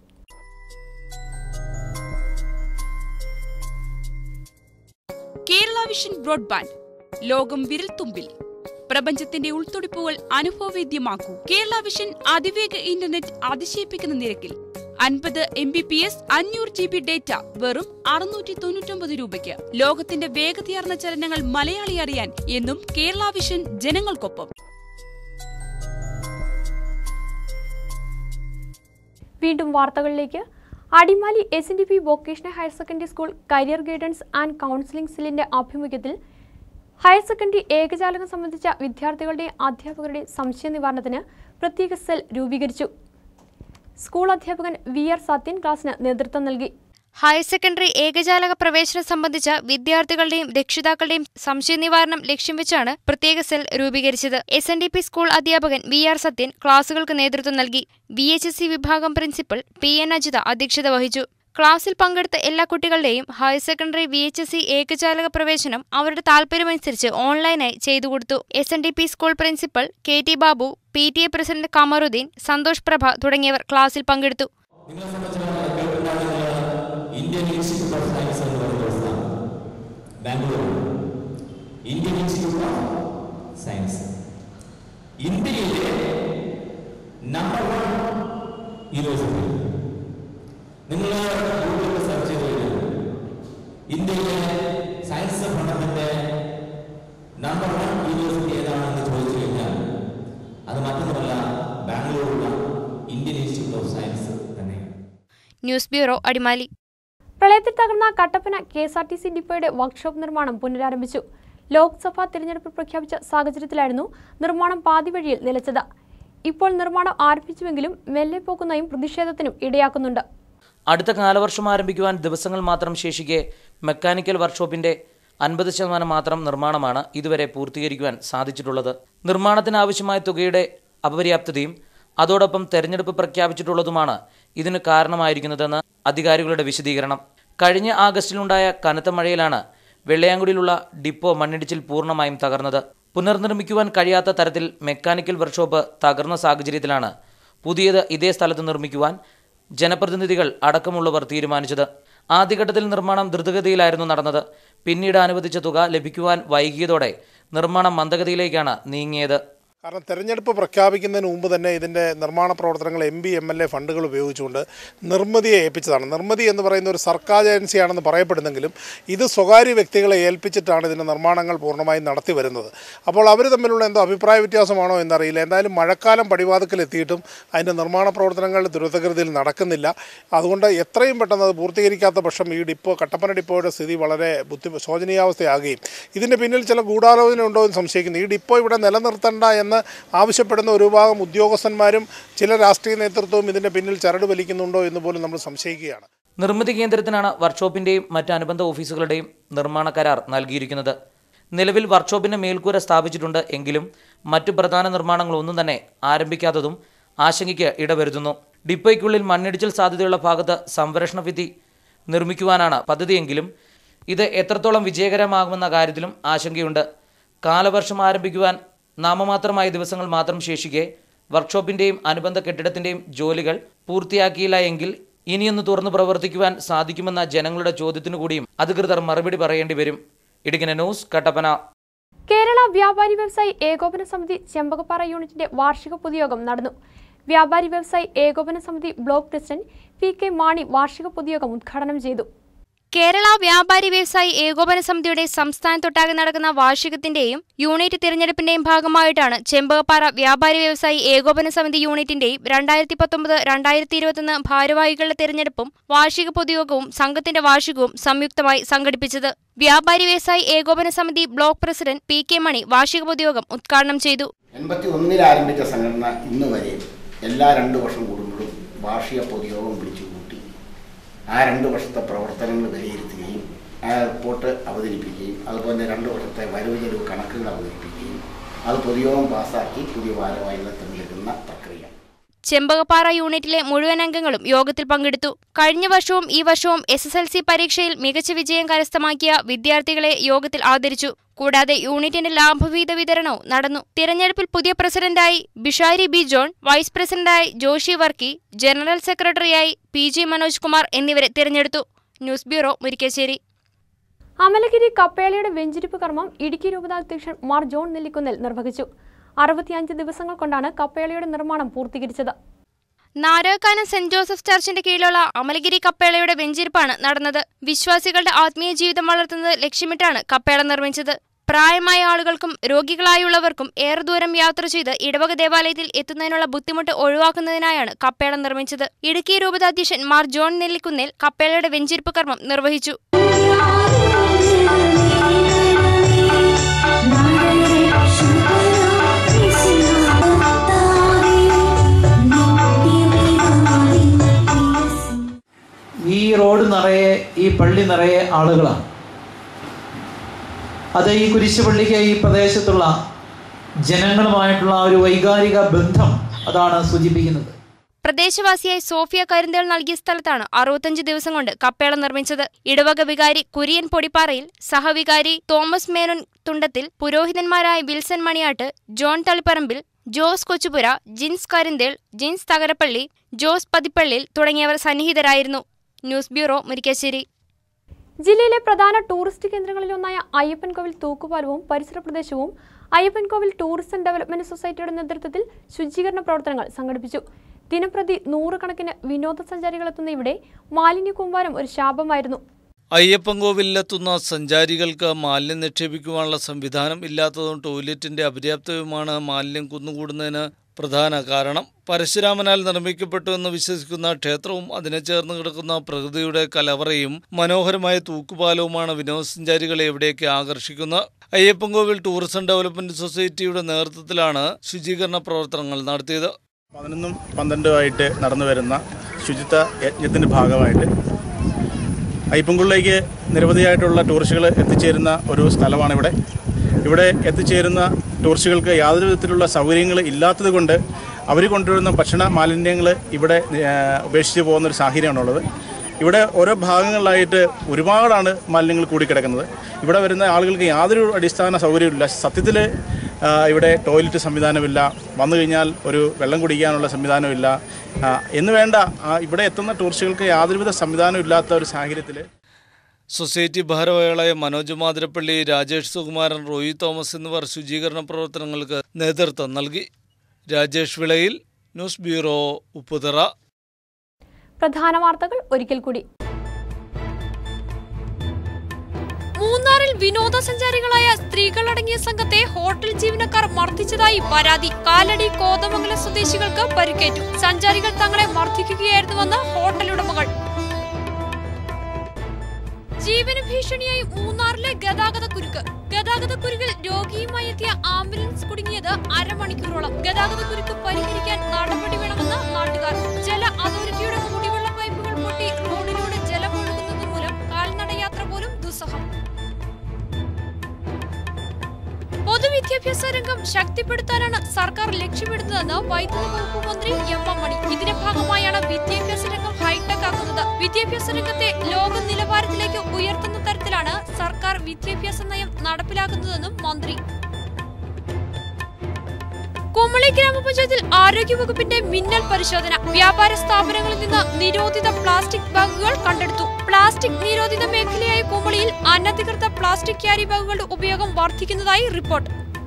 കേരള വിഷൻ ബ്രോഡ്ബാൻഡ് ലോകം വിരൽ തുമ്പിൽ പ്രപഞ്ചത്തിന്റെ ഉൾത്തുടിപ്പുകൾ അനുഭവവേദ്യമാക്കൂ കേരള വിഷൻ അതിവേഗ ഇന്റർനെറ്റ് അതിശയിപ്പിക്കുന്ന നിരക്കിൽ അൻപത് എം ബി പി എസ് അഞ്ഞൂറ് ജി ബി ഡേറ്റ വെറും അറുന്നൂറ്റി തൊണ്ണൂറ്റൊമ്പത് രൂപയ്ക്ക് ലോകത്തിന്റെ വേഗതയാർന്ന ചലനങ്ങൾ മലയാളി അറിയാൻ എന്നും കേരള വിഷൻ ജനങ്ങൾക്കൊപ്പം വീണ്ടും വാർത്തകളിലേക്ക് Adimali S N D P vocational higher secondary school career guidance and counselling സെല്ലിന്റെ ആഭിമുഖ്യത്തിൽ ഹയർ സെക്കൻഡറി ഏകജാലകം സംബന്ധിച്ച വിദ്യാർത്ഥികളുടെയും അധ്യാപകരുടെയും സംശയ നിവാരണത്തിന് പ്രത്യേക സെൽ രൂപീകരിച്ചു സ്കൂൾ അധ്യാപകൻ വി ആർ സത്യൻ ക്ലാസിന് നേതൃത്വം നൽകി ഹയർ സെക്കൻഡറി ഏകജാലക പ്രവേശനം സംബന്ധിച്ച വിദ്യാർത്ഥികളുടെയും രക്ഷിതാക്കളുടെയും സംശയ നിവാരണം ലക്ഷ്യം വെച്ചാണ് പ്രത്യേക സെൽ രൂപീകരിച്ചത് S N D P school അധ്യാപകൻ വി ആർ സത്യൻ ക്ലാസുകൾക്ക് നേതൃത്വം നൽകി വി എച്ച് എസ് സി വിഭാഗം പ്രിൻസിപ്പൽ പി എൻ അജിത അധ്യക്ഷത വഹിച്ചു ക്ലാസ്സിൽ പങ്കെടുത്ത എല്ലാ കുട്ടികളുടെയും higher secondary V H S C ഏകജാലക പ്രവേശനം അവരുടെ താൽപര്യമനുസരിച്ച് ഓൺലൈനായി ചെയ്തു കൊടുത്തു S N D P school principal K T Babu P T A president Kamaruddin Santhosh Prabha തുടങ്ങിയവർ ക്ലാസ്സിൽ പങ്കെടുത്തു ഇന്ത്യൻ ഇൻസ്റ്റിറ്റ്യൂട്ട് ഓഫ് സയൻസ് എന്ന് പറയുന്ന ഒരു സ്ഥാപനം Bangalore Indian institute of science ഇന്ത്യയിലെ നമ്പർ വൺ യൂണിവേഴ്സിറ്റി നിങ്ങൾ ഗൂഗിളിൽ സെർച്ച് ചെയ്ത് കഴിഞ്ഞാൽ ഇന്ത്യയിലെ സയൻസ് പഠനത്തിൻ്റെ നമ്പർ വൺ യൂണിവേഴ്സിറ്റി ഏതാണെന്ന് ചോദിച്ചു കഴിഞ്ഞാൽ അത് മറ്റൊന്നുമല്ല ബാംഗ്ലൂരുള്ള ഇന്ത്യൻ ഇൻസ്റ്റിറ്റ്യൂട്ട് ഓഫ് സയൻസ് തന്നെ ന്യൂസ് ബ്യൂറോ അടിമാലി പ്രളയത്തിൽ തകർന്ന Kattappana K S R T C ഡിപ്പോയുടെ വർക്ക്ഷോപ്പ് നിർമ്മാണം പുനരാരംഭിച്ചു ലോക്സഭാ തിരഞ്ഞെടുപ്പ് പ്രഖ്യാപിച്ച സാഹചര്യത്തിലായിരുന്നു നിർമ്മാണം പാതി വഴിയിൽ നിലച്ചത് ഇപ്പോൾ നിർമ്മാണം ആരംഭിച്ചുവെങ്കിലും മെല്ലെ പോകുന്നതും പ്രതിഷേധത്തിനും ഇടയാക്കുന്നുണ്ട് അടുത്ത കാലവർഷം ആരംഭിക്കുവാൻ ദിവസങ്ങൾ മാത്രം ശേഷിക്കെ മെക്കാനിക്കൽ വർക്ക്ഷോപ്പിന്റെ അൻപത് ശതമാനം മാത്രം നിർമ്മാണമാണ് ഇതുവരെ പൂർത്തീകരിക്കുവാൻ സാധിച്ചിട്ടുള്ളത് നിർമ്മാണത്തിന് ആവശ്യമായ തുകയുടെ അപര്യാപ്തതയും അതോടൊപ്പം തെരഞ്ഞെടുപ്പ് പ്രഖ്യാപിച്ചിട്ടുള്ളതുമാണ് ഇതിന് കാരണമായിരിക്കുന്നതെന്ന് അധികാരികളുടെ വിശദീകരണം കഴിഞ്ഞ ആഗസ്റ്റിലുണ്ടായ കനത്ത മഴയിലാണ് വെള്ളയാങ്കുടിയിലുള്ള ഡിപ്പോ മണ്ണിടിച്ചിൽ പൂർണ്ണമായും തകർന്നത് പുനർനിർമ്മിക്കുവാൻ കഴിയാത്ത തരത്തിൽ മെക്കാനിക്കൽ വർക്ക്ഷോപ്പ് തകർന്ന സാഹചര്യത്തിലാണ് പുതിയത് ഇതേ സ്ഥലത്ത് നിർമ്മിക്കുവാൻ ജനപ്രതിനിധികൾ അടക്കമുള്ളവർ തീരുമാനിച്ചത് ആദ്യഘട്ടത്തിൽ നിർമ്മാണം ദ്രുതഗതിയിലായിരുന്നു നടന്നത് പിന്നീട് അനുവദിച്ച തുക ലഭിക്കുവാൻ വൈകിയതോടെ നിർമ്മാണം മന്ദഗതിയിലേക്കാണ് നീങ്ങിയത് കാരണം തെരഞ്ഞെടുപ്പ് പ്രഖ്യാപിക്കുന്നതിന് മുമ്പ് തന്നെ ഇതിൻ്റെ നിർമ്മാണ പ്രവർത്തനങ്ങൾ M P M L A ഫണ്ടുകൾ ഉപയോഗിച്ചുകൊണ്ട് നിർമ്മിതിയെ ഏൽപ്പിച്ചതാണ് നിർമ്മിതി എന്ന് പറയുന്ന ഒരു സർക്കാർ ഏജൻസിയാണെന്ന് പറയപ്പെടുന്നെങ്കിലും ഇത് സ്വകാര്യ വ്യക്തികളെ ഏൽപ്പിച്ചിട്ടാണ് ഇതിൻ്റെ നിർമ്മാണങ്ങൾ പൂർണ്ണമായും നടത്തി വരുന്നത് അപ്പോൾ അവർ തമ്മിലുള്ള എന്തോ അഭിപ്രായ വ്യത്യാസമാണോ എന്നറിയില്ല എന്തായാലും മഴക്കാലം പടിവാതിക്കലെത്തിയിട്ടും അതിൻ്റെ നിർമ്മാണ പ്രവർത്തനങ്ങൾ ദ്രുതഗതിയിൽ നടക്കുന്നില്ല അതുകൊണ്ട് എത്രയും പെട്ടെന്ന് അത് പൂർത്തീകരിക്കാത്ത പക്ഷം ഈ ഡിപ്പോ കട്ടപ്പന ഡിപ്പോയുടെ സ്ഥിതി വളരെ ബുദ്ധി ശോചനീയാവസ്ഥയാകുകയും ഇതിൻ്റെ പിന്നിൽ ചില ഗൂഢാലോചന ഉണ്ടോ എന്ന് സംശയിക്കുന്നു ഈ ഡിപ്പോ ഇവിടെ നിലനിർത്തണ്ട എന്ന് ആവശ്യപ്പെടുന്ന ഒരു വിഭാഗം ഉദ്യോഗസ്ഥന്മാരും ചില രാഷ്ട്രീയ നേതൃത്വവും ഇതിൻ്റെ പിന്നിൽ ചരട് വലിക്കുന്നുണ്ടോ എന്ന് പോലും നമ്മൾ സംശയിക്കുകയാണ് നിർമ്മിതി കേന്ദ്രത്തിനാണ് വർക്ക്ഷോപ്പിന്റെയും മറ്റ് അനുബന്ധ ഓഫീസുകളുടെയും നിർമ്മാണ കരാർ നൽകിയിരിക്കുന്നത് നിലവിൽ വർക്ക്ഷോപ്പിന്റെ മേൽക്കൂര സ്ഥാപിച്ചിട്ടുണ്ട് എങ്കിലും മറ്റു പ്രധാന നിർമ്മാണങ്ങളൊന്നും തന്നെ ആരംഭിക്കാത്തതും ആശങ്കയ്ക്ക് ഇടവരുത്തുന്നു ഡിപ്പോയ്ക്കുള്ളിൽ മണ്ണിടിച്ചിൽ സാധ്യതയുള്ള ഭാഗത്ത് സംരക്ഷണ ഭിത്തി നിർമ്മിക്കുവാനാണ് പദ്ധതിയെങ്കിലും ഇത് എത്രത്തോളം വിജയകരമാകുമെന്ന കാര്യത്തിലും ആശങ്കയുണ്ട് കാലവർഷം ആരംഭിക്കുവാൻ നാമമാത്രമായ ദിവസങ്ങൾ മാത്രം ശേഷിക്കെ വർക്ക്ഷോപ്പിന്റെയും അനുബന്ധ കെട്ടിടത്തിന്റെയും ജോലികൾ പൂർത്തിയാക്കിയില്ല എങ്കിൽ ഇനിയൊന്ന് തുറന്നു പ്രവർത്തിക്കുവാൻ സാധിക്കുമെന്ന ജനങ്ങളുടെ ചോദ്യത്തിനു കൂടിയും അധികൃതർ മറുപടി പറയേണ്ടി വരും ഇടുക്കിന ന്യൂസ് കട്ടപ്പന കേരള വ്യാപാരി വ്യവസായി ഏകോപന സമിതി ചെമ്പകപ്പാറ യൂണിറ്റിന്റെ വാർഷിക പൊതുയോഗം നടന്നു വ്യാപാരി വ്യവസായി ഏകോപന സമിതി block president P K Mani വാർഷിക പൊതുയോഗം ഉദ്ഘാടനം ചെയ്തു കേരള വ്യാപാരി വ്യവസായി ഏകോപന സമിതിയുടെ സംസ്ഥാനത്തൊട്ടാകെ നടക്കുന്ന വാർഷികത്തിന്റെയും യൂണിറ്റ് തിരഞ്ഞെടുപ്പിന്റെയും ഭാഗമായിട്ടാണ് ചെമ്പകപ്പാറ വ്യാപാരി വ്യവസായി ഏകോപന സമിതി യൂണിറ്റിന്റെയും രണ്ടായിരത്തി പത്തൊമ്പത് രണ്ടായിരത്തി ഇരുപത്തൊന്ന് ഭാരവാഹികളുടെ തിരഞ്ഞെടുപ്പും വാർഷിക പൊതുയോഗവും സംഘത്തിന്റെ വാർഷികവും സംയുക്തമായി സംഘടിപ്പിച്ചത് വ്യാപാരി വ്യവസായി ഏകോപന സമിതി block president P K Mani വാർഷിക പൊതുയോഗം ഉദ്ഘാടനം ചെയ്തു എൺപത്തി ഒന്നിൽ ആരംഭിച്ച സംഘടന ഇന്ന് വരെ എല്ലാ രണ്ട് വർഷം കൂടുമ്പോഴും വാർഷിക പൊതുയോഗം വിളിച്ചു കൂട്ടി ആ രണ്ട് വർഷത്തെ പ്രവർത്തനങ്ങൾ വിലയിരുത്തുകയും ആ റിപ്പോർട്ട് അവതരിപ്പിക്കുകയും അതുപോലെ രണ്ട് വർഷത്തെ വരവ് ചെലവ് കണക്കുകൾ അവതരിപ്പിക്കുകയും അത് പൊതുയോഗം പാസ്സാക്കി പുതിയ ഭാരവാഹികളെ തിരഞ്ഞെടുക്കുന്ന പ്രക്രിയ ചെമ്പകപ്പാറ യൂണിറ്റിലെ മുഴുവൻ അംഗങ്ങളും യോഗത്തിൽ പങ്കെടുത്തു കഴിഞ്ഞ വർഷവും ഈ വർഷവും എസ് എസ് എൽ സി പരീക്ഷയിൽ മികച്ച വിജയം കരസ്ഥമാക്കിയ വിദ്യാർത്ഥികളെ യോഗത്തിൽ ആദരിച്ചു കൂടാതെ യൂണിറ്റിന്റെ ലാഭവീത വിതരണവും നടന്നു തിരഞ്ഞെടുപ്പിൽ പുതിയ പ്രസിഡന്റായി ബിഷാരി ബി ജോൺ വൈസ് പ്രസിഡന്റായി ജോഷി വർക്കി ജനറൽ സെക്രട്ടറിയായി പി ജി മനോജ് കുമാർ എന്നിവരെ തിരഞ്ഞെടുത്തു ന്യൂസ് ബ്യൂറോ മുരിക്കശ്ശേരി അമലഗിരി കപ്പേളയുടെ വെഞ്ചിരിപ്പ് കർമ്മം ഇടുക്കി രൂപതാധ്യക്ഷൻ മാർ ജോൺ നെല്ലിക്കുന്നിൽ നിർവഹിച്ചു അറുപത്തിയഞ്ച് ദിവസങ്ങൾ കൊണ്ടാണ് കപ്പേളയുടെ നിർമ്മാണം പൂർത്തീകരിച്ചത് നാരായക്കാനം സെന്റ് ജോസഫ് ചർച്ചിന്റെ കീഴിലുള്ള അമലഗിരി കപ്പേളയുടെ വെഞ്ചിരിപ്പാണ് നടന്നത് വിശ്വാസികളുടെ ആത്മീയ ജീവിതം വളർത്തുന്നത് ലക്ഷ്യമിട്ടാണ് കപ്പേള നിർമ്മിച്ചത് പ്രായമായ ആളുകൾക്കും രോഗികളായുള്ളവർക്കും ഏറെ ദൂരം യാത്ര ചെയ്ത് ഇടവക ദേവാലയത്തിൽ എത്തുന്നതിനുള്ള ബുദ്ധിമുട്ട് ഒഴിവാക്കുന്നതിനായാണ് കപ്പേള നിർമ്മിച്ചത് ഇടുക്കി രൂപതാധ്യക്ഷൻ മാർ ജോൺ നെല്ലിക്കുന്നിൽ കപ്പേളയുടെ വെഞ്ചിരിപ്പ് കർമ്മം നിർവഹിച്ചു ഈ റോഡ് നിറയെ ഈ പള്ളി നിറയെ ആളുകളാണ് അത് ഈ കുരിശുപള്ളിക്ക് ഈ പ്രദേശത്തുള്ള ജനങ്ങളുമായിട്ടുള്ള ആ ഒരു വൈകാരിക ബന്ധം അതാണ് സൂചിപ്പിക്കുന്നത് പ്രദേശവാസിയായി സോഫിയ കരിന്തേൾ നൽകിയ സ്ഥലത്താണ് അറുപത്തഞ്ച് ദിവസം കൊണ്ട് കപ്പേള നിർമ്മിച്ചത് ഇടവക വികാരി കുര്യൻ പൊടിപ്പാറയിൽ സഹവികാരി തോമസ് മേനോൻ തുണ്ടത്തിൽ പുരോഹിതന്മാരായ വിൽസൺ മണിയാട്ട് ജോൺ തളിപ്പറമ്പിൽ ജോസ് കൊച്ചുപുര ജിൻസ് കരിന്തേൾ ജിൻസ് തകരപ്പള്ളി ജോസ് പതിപ്പള്ളിൽ തുടങ്ങിയവർ സന്നിഹിതരായിരുന്നു ന്യൂസ് ബ്യൂറോ മുരിക്കാശ്ശേരി ജില്ലയിലെ പ്രധാന ടൂറിസ്റ്റ് കേന്ദ്രങ്ങളിലൊന്നായ അയ്യപ്പൻകോവിൽ തൂക്കുപാലവും പരിസര പ്രദേശവും അയ്യപ്പൻകോവിൽ ടൂറിസം ഡെവലപ്മെന്റ് സൊസൈറ്റിയുടെ നേതൃത്വത്തിൽ ശുചീകരണ പ്രവർത്തനങ്ങൾ സംഘടിപ്പിച്ചു ദിനപ്രതി നൂറുകണക്കിന് വിനോദസഞ്ചാരികളെത്തുന്ന ഇവിടെ മാലിന്യ കൂമ്പാരം ഒരു ശാപമായിരുന്നു അയ്യപ്പൻകോവിലെത്തുന്ന സഞ്ചാരികൾക്ക് മാലിന്യം നിക്ഷേപിക്കുവാനുള്ള സംവിധാനം ഇല്ലാത്തതും ടോയ്ലറ്റിന്റെ അപര്യാപ്തവുമാണ് മാലിന്യം കുന്നുകൂടുന്നതിന് പ്രധാന കാരണം പരശുരാമനാൽ നിർമ്മിക്കപ്പെട്ടു എന്ന് വിശ്വസിക്കുന്ന ക്ഷേത്രവും അതിനെ ചേർന്ന് കിടക്കുന്ന പ്രകൃതിയുടെ കലവറയും മനോഹരമായ തൂക്കുപാലവുമാണ് വിനോദസഞ്ചാരികളെ ഇവിടേക്ക് ആകർഷിക്കുന്നത് അയ്യപ്പൻകോവിൽ ടൂറിസം ഡെവലപ്മെന്റ് സൊസൈറ്റിയുടെ നേതൃത്വത്തിലാണ് ശുചീകരണ പ്രവർത്തനങ്ങൾ നടത്തിയത് പതിനൊന്നും പന്ത്രണ്ടുമായിട്ട് നടന്നു വരുന്ന ശുചിത്വ യജ്ഞത്തിൻ്റെ ഭാഗമായിട്ട് അയ്യപ്പൻകുള്ളിലേക്ക് നിരവധിയായിട്ടുള്ള ടൂറിസ്റ്റുകൾ എത്തിച്ചേരുന്ന ഒരു സ്ഥലമാണ് ഇവിടെ ഇവിടെ എത്തിച്ചേരുന്ന ടൂറിസ്റ്റുകൾക്ക് യാതൊരു വിധത്തിലുള്ള സൗകര്യങ്ങൾ ഇല്ലാത്തത് കൊണ്ട് അവർ കൊണ്ടുവരുന്ന ഭക്ഷണ മാലിന്യങ്ങൾ ഇവിടെ ആ, ഉപേക്ഷിച്ച് പോകുന്ന ഒരു സാഹചര്യമാണുള്ളത് ഇവിടെ ഓരോ ഭാഗങ്ങളിലായിട്ട് ഒരുപാടാണ് മാലിന്യങ്ങൾ കൂടിക്കിടക്കുന്നത് ഇവിടെ വരുന്ന ആളുകൾക്ക് യാതൊരു അടിസ്ഥാന സൗകര്യമില്ല സത്യത്തിൽ ഇവിടെ ടോയ്ലറ്റ് സംവിധാനമില്ല വന്നു കഴിഞ്ഞാൽ ഒരു വെള്ളം കുടിക്കാനുള്ള സംവിധാനമില്ല ആ, എന്ന് വേണ്ട ആ, ഇവിടെ എത്തുന്ന ടൂറിസ്റ്റുകൾക്ക് യാതൊരുവിധ സംവിധാനവും ഇല്ലാത്ത ഒരു സാഹചര്യത്തിൽ സൊസൈറ്റി ഭാരവാഹികളായ മനോജ് മാതിരപ്പള്ളി രാജേഷ് സുകുമാരൻ റോയി തോമസ് എന്നിവർ ശുചീകരണ പ്രവർത്തനങ്ങൾക്ക് നേതൃത്വം നൽകി രാജേഷ് വിളയിൽ ന്യൂസ് ബ്യൂറോ ഉപ്പുതറ പ്രധാന വാർത്തകൾ ഒരിക്കൽ കൂടി മൂന്നാറിൽ വിനോദസഞ്ചാരികളായ സ്ത്രീകളടങ്ങിയ സംഘത്തെ ഹോട്ടൽ ജീവനക്കാർ മർദ്ദിച്ചതായി പരാതി കാലടി കോതമംഗലം സ്വദേശികൾക്ക് പരിക്കേറ്റു സഞ്ചാരികൾ തങ്ങളെ മർദ്ദിക്കുകയായിരുന്നുവെന്ന് ഹോട്ടൽ ഉടമകൾ ജീവന ഭീഷണിയായി മൂന്നാറിലെ ഗതാഗത കുരുക്ക് ഗതാഗത കുരുക്കിൽ രോഗിയുമായി എത്തിയ ആംബുലൻസ് കുടുങ്ങിയത് അരമണിക്കൂറോളം ഗതാഗത കുരുക്ക് പരിഹരിക്കാൻ നടപടി വേണമെന്ന് നാട്ടുകാർ ജല അതോറിറ്റിയുടെ കുടിവെള്ള പൈപ്പുകൾ പൊട്ടി റോഡിലൂടെ ജലം ഒഴുകുന്നത് മൂലം കാൽനടയാത്ര പോലും ദുസ്സഹം പൊതുവിദ്യാഭ്യാസ രംഗം ശക്തിപ്പെടുത്താനാണ് സർക്കാർ ലക്ഷ്യമിടുന്നതെന്ന് വൈദ്യുതി വകുപ്പ് മന്ത്രി എം എം മണി ഇതിന്റെ ഭാഗമായാണ് വിദ്യാഭ്യാസ രംഗം ഹൈടെക് ആക്കുന്നത് വിദ്യാഭ്യാസ രംഗത്തെ ലോക നിലവാരത്തിലേക്ക് ഉയർത്തുന്ന തരത്തിലാണ് സർക്കാർ വിദ്യാഭ്യാസ നയം നടപ്പിലാക്കുന്നതെന്നും മന്ത്രി കുമളി ഗ്രാമപഞ്ചായത്തിൽ ആരോഗ്യവകുപ്പിന്റെ മിന്നൽ പരിശോധന വ്യാപാര സ്ഥാപനങ്ങളിൽ നിന്ന് നിരോധിത പ്ലാസ്റ്റിക് ബാഗുകൾ കണ്ടെടുത്തു പ്ലാസ്റ്റിക് നിരോധിത മേഖലയായ കുമളിയിൽ അനധികൃത പ്ലാസ്റ്റിക് ക്യാരി ബാഗുകളുടെ ഉപയോഗം വർദ്ധിക്കുന്നതായി റിപ്പോർട്ട്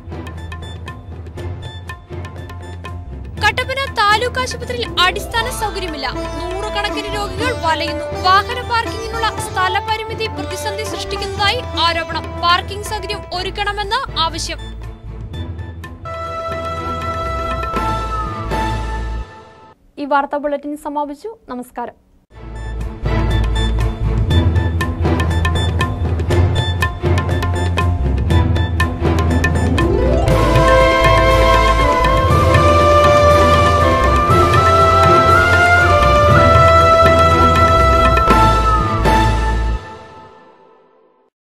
കട്ടപ്പന താലൂക്ക് ആശുപത്രിയിൽ അടിസ്ഥാന സൗകര്യമില്ല നൂറുകണക്കിന് രോഗികൾ വലയുന്നു വാഹന പാർക്കിങ്ങിനുള്ള സ്ഥലപരിമിതി പ്രതിസന്ധി സൃഷ്ടിക്കുന്നതായി ആരോപണം പാർക്കിംഗ് സൗകര്യം ഒരുക്കണമെന്ന് ആവശ്യം ഈ വാർത്താ ബുള്ളറ്റിൻ സമാപിച്ചു നമസ്കാരം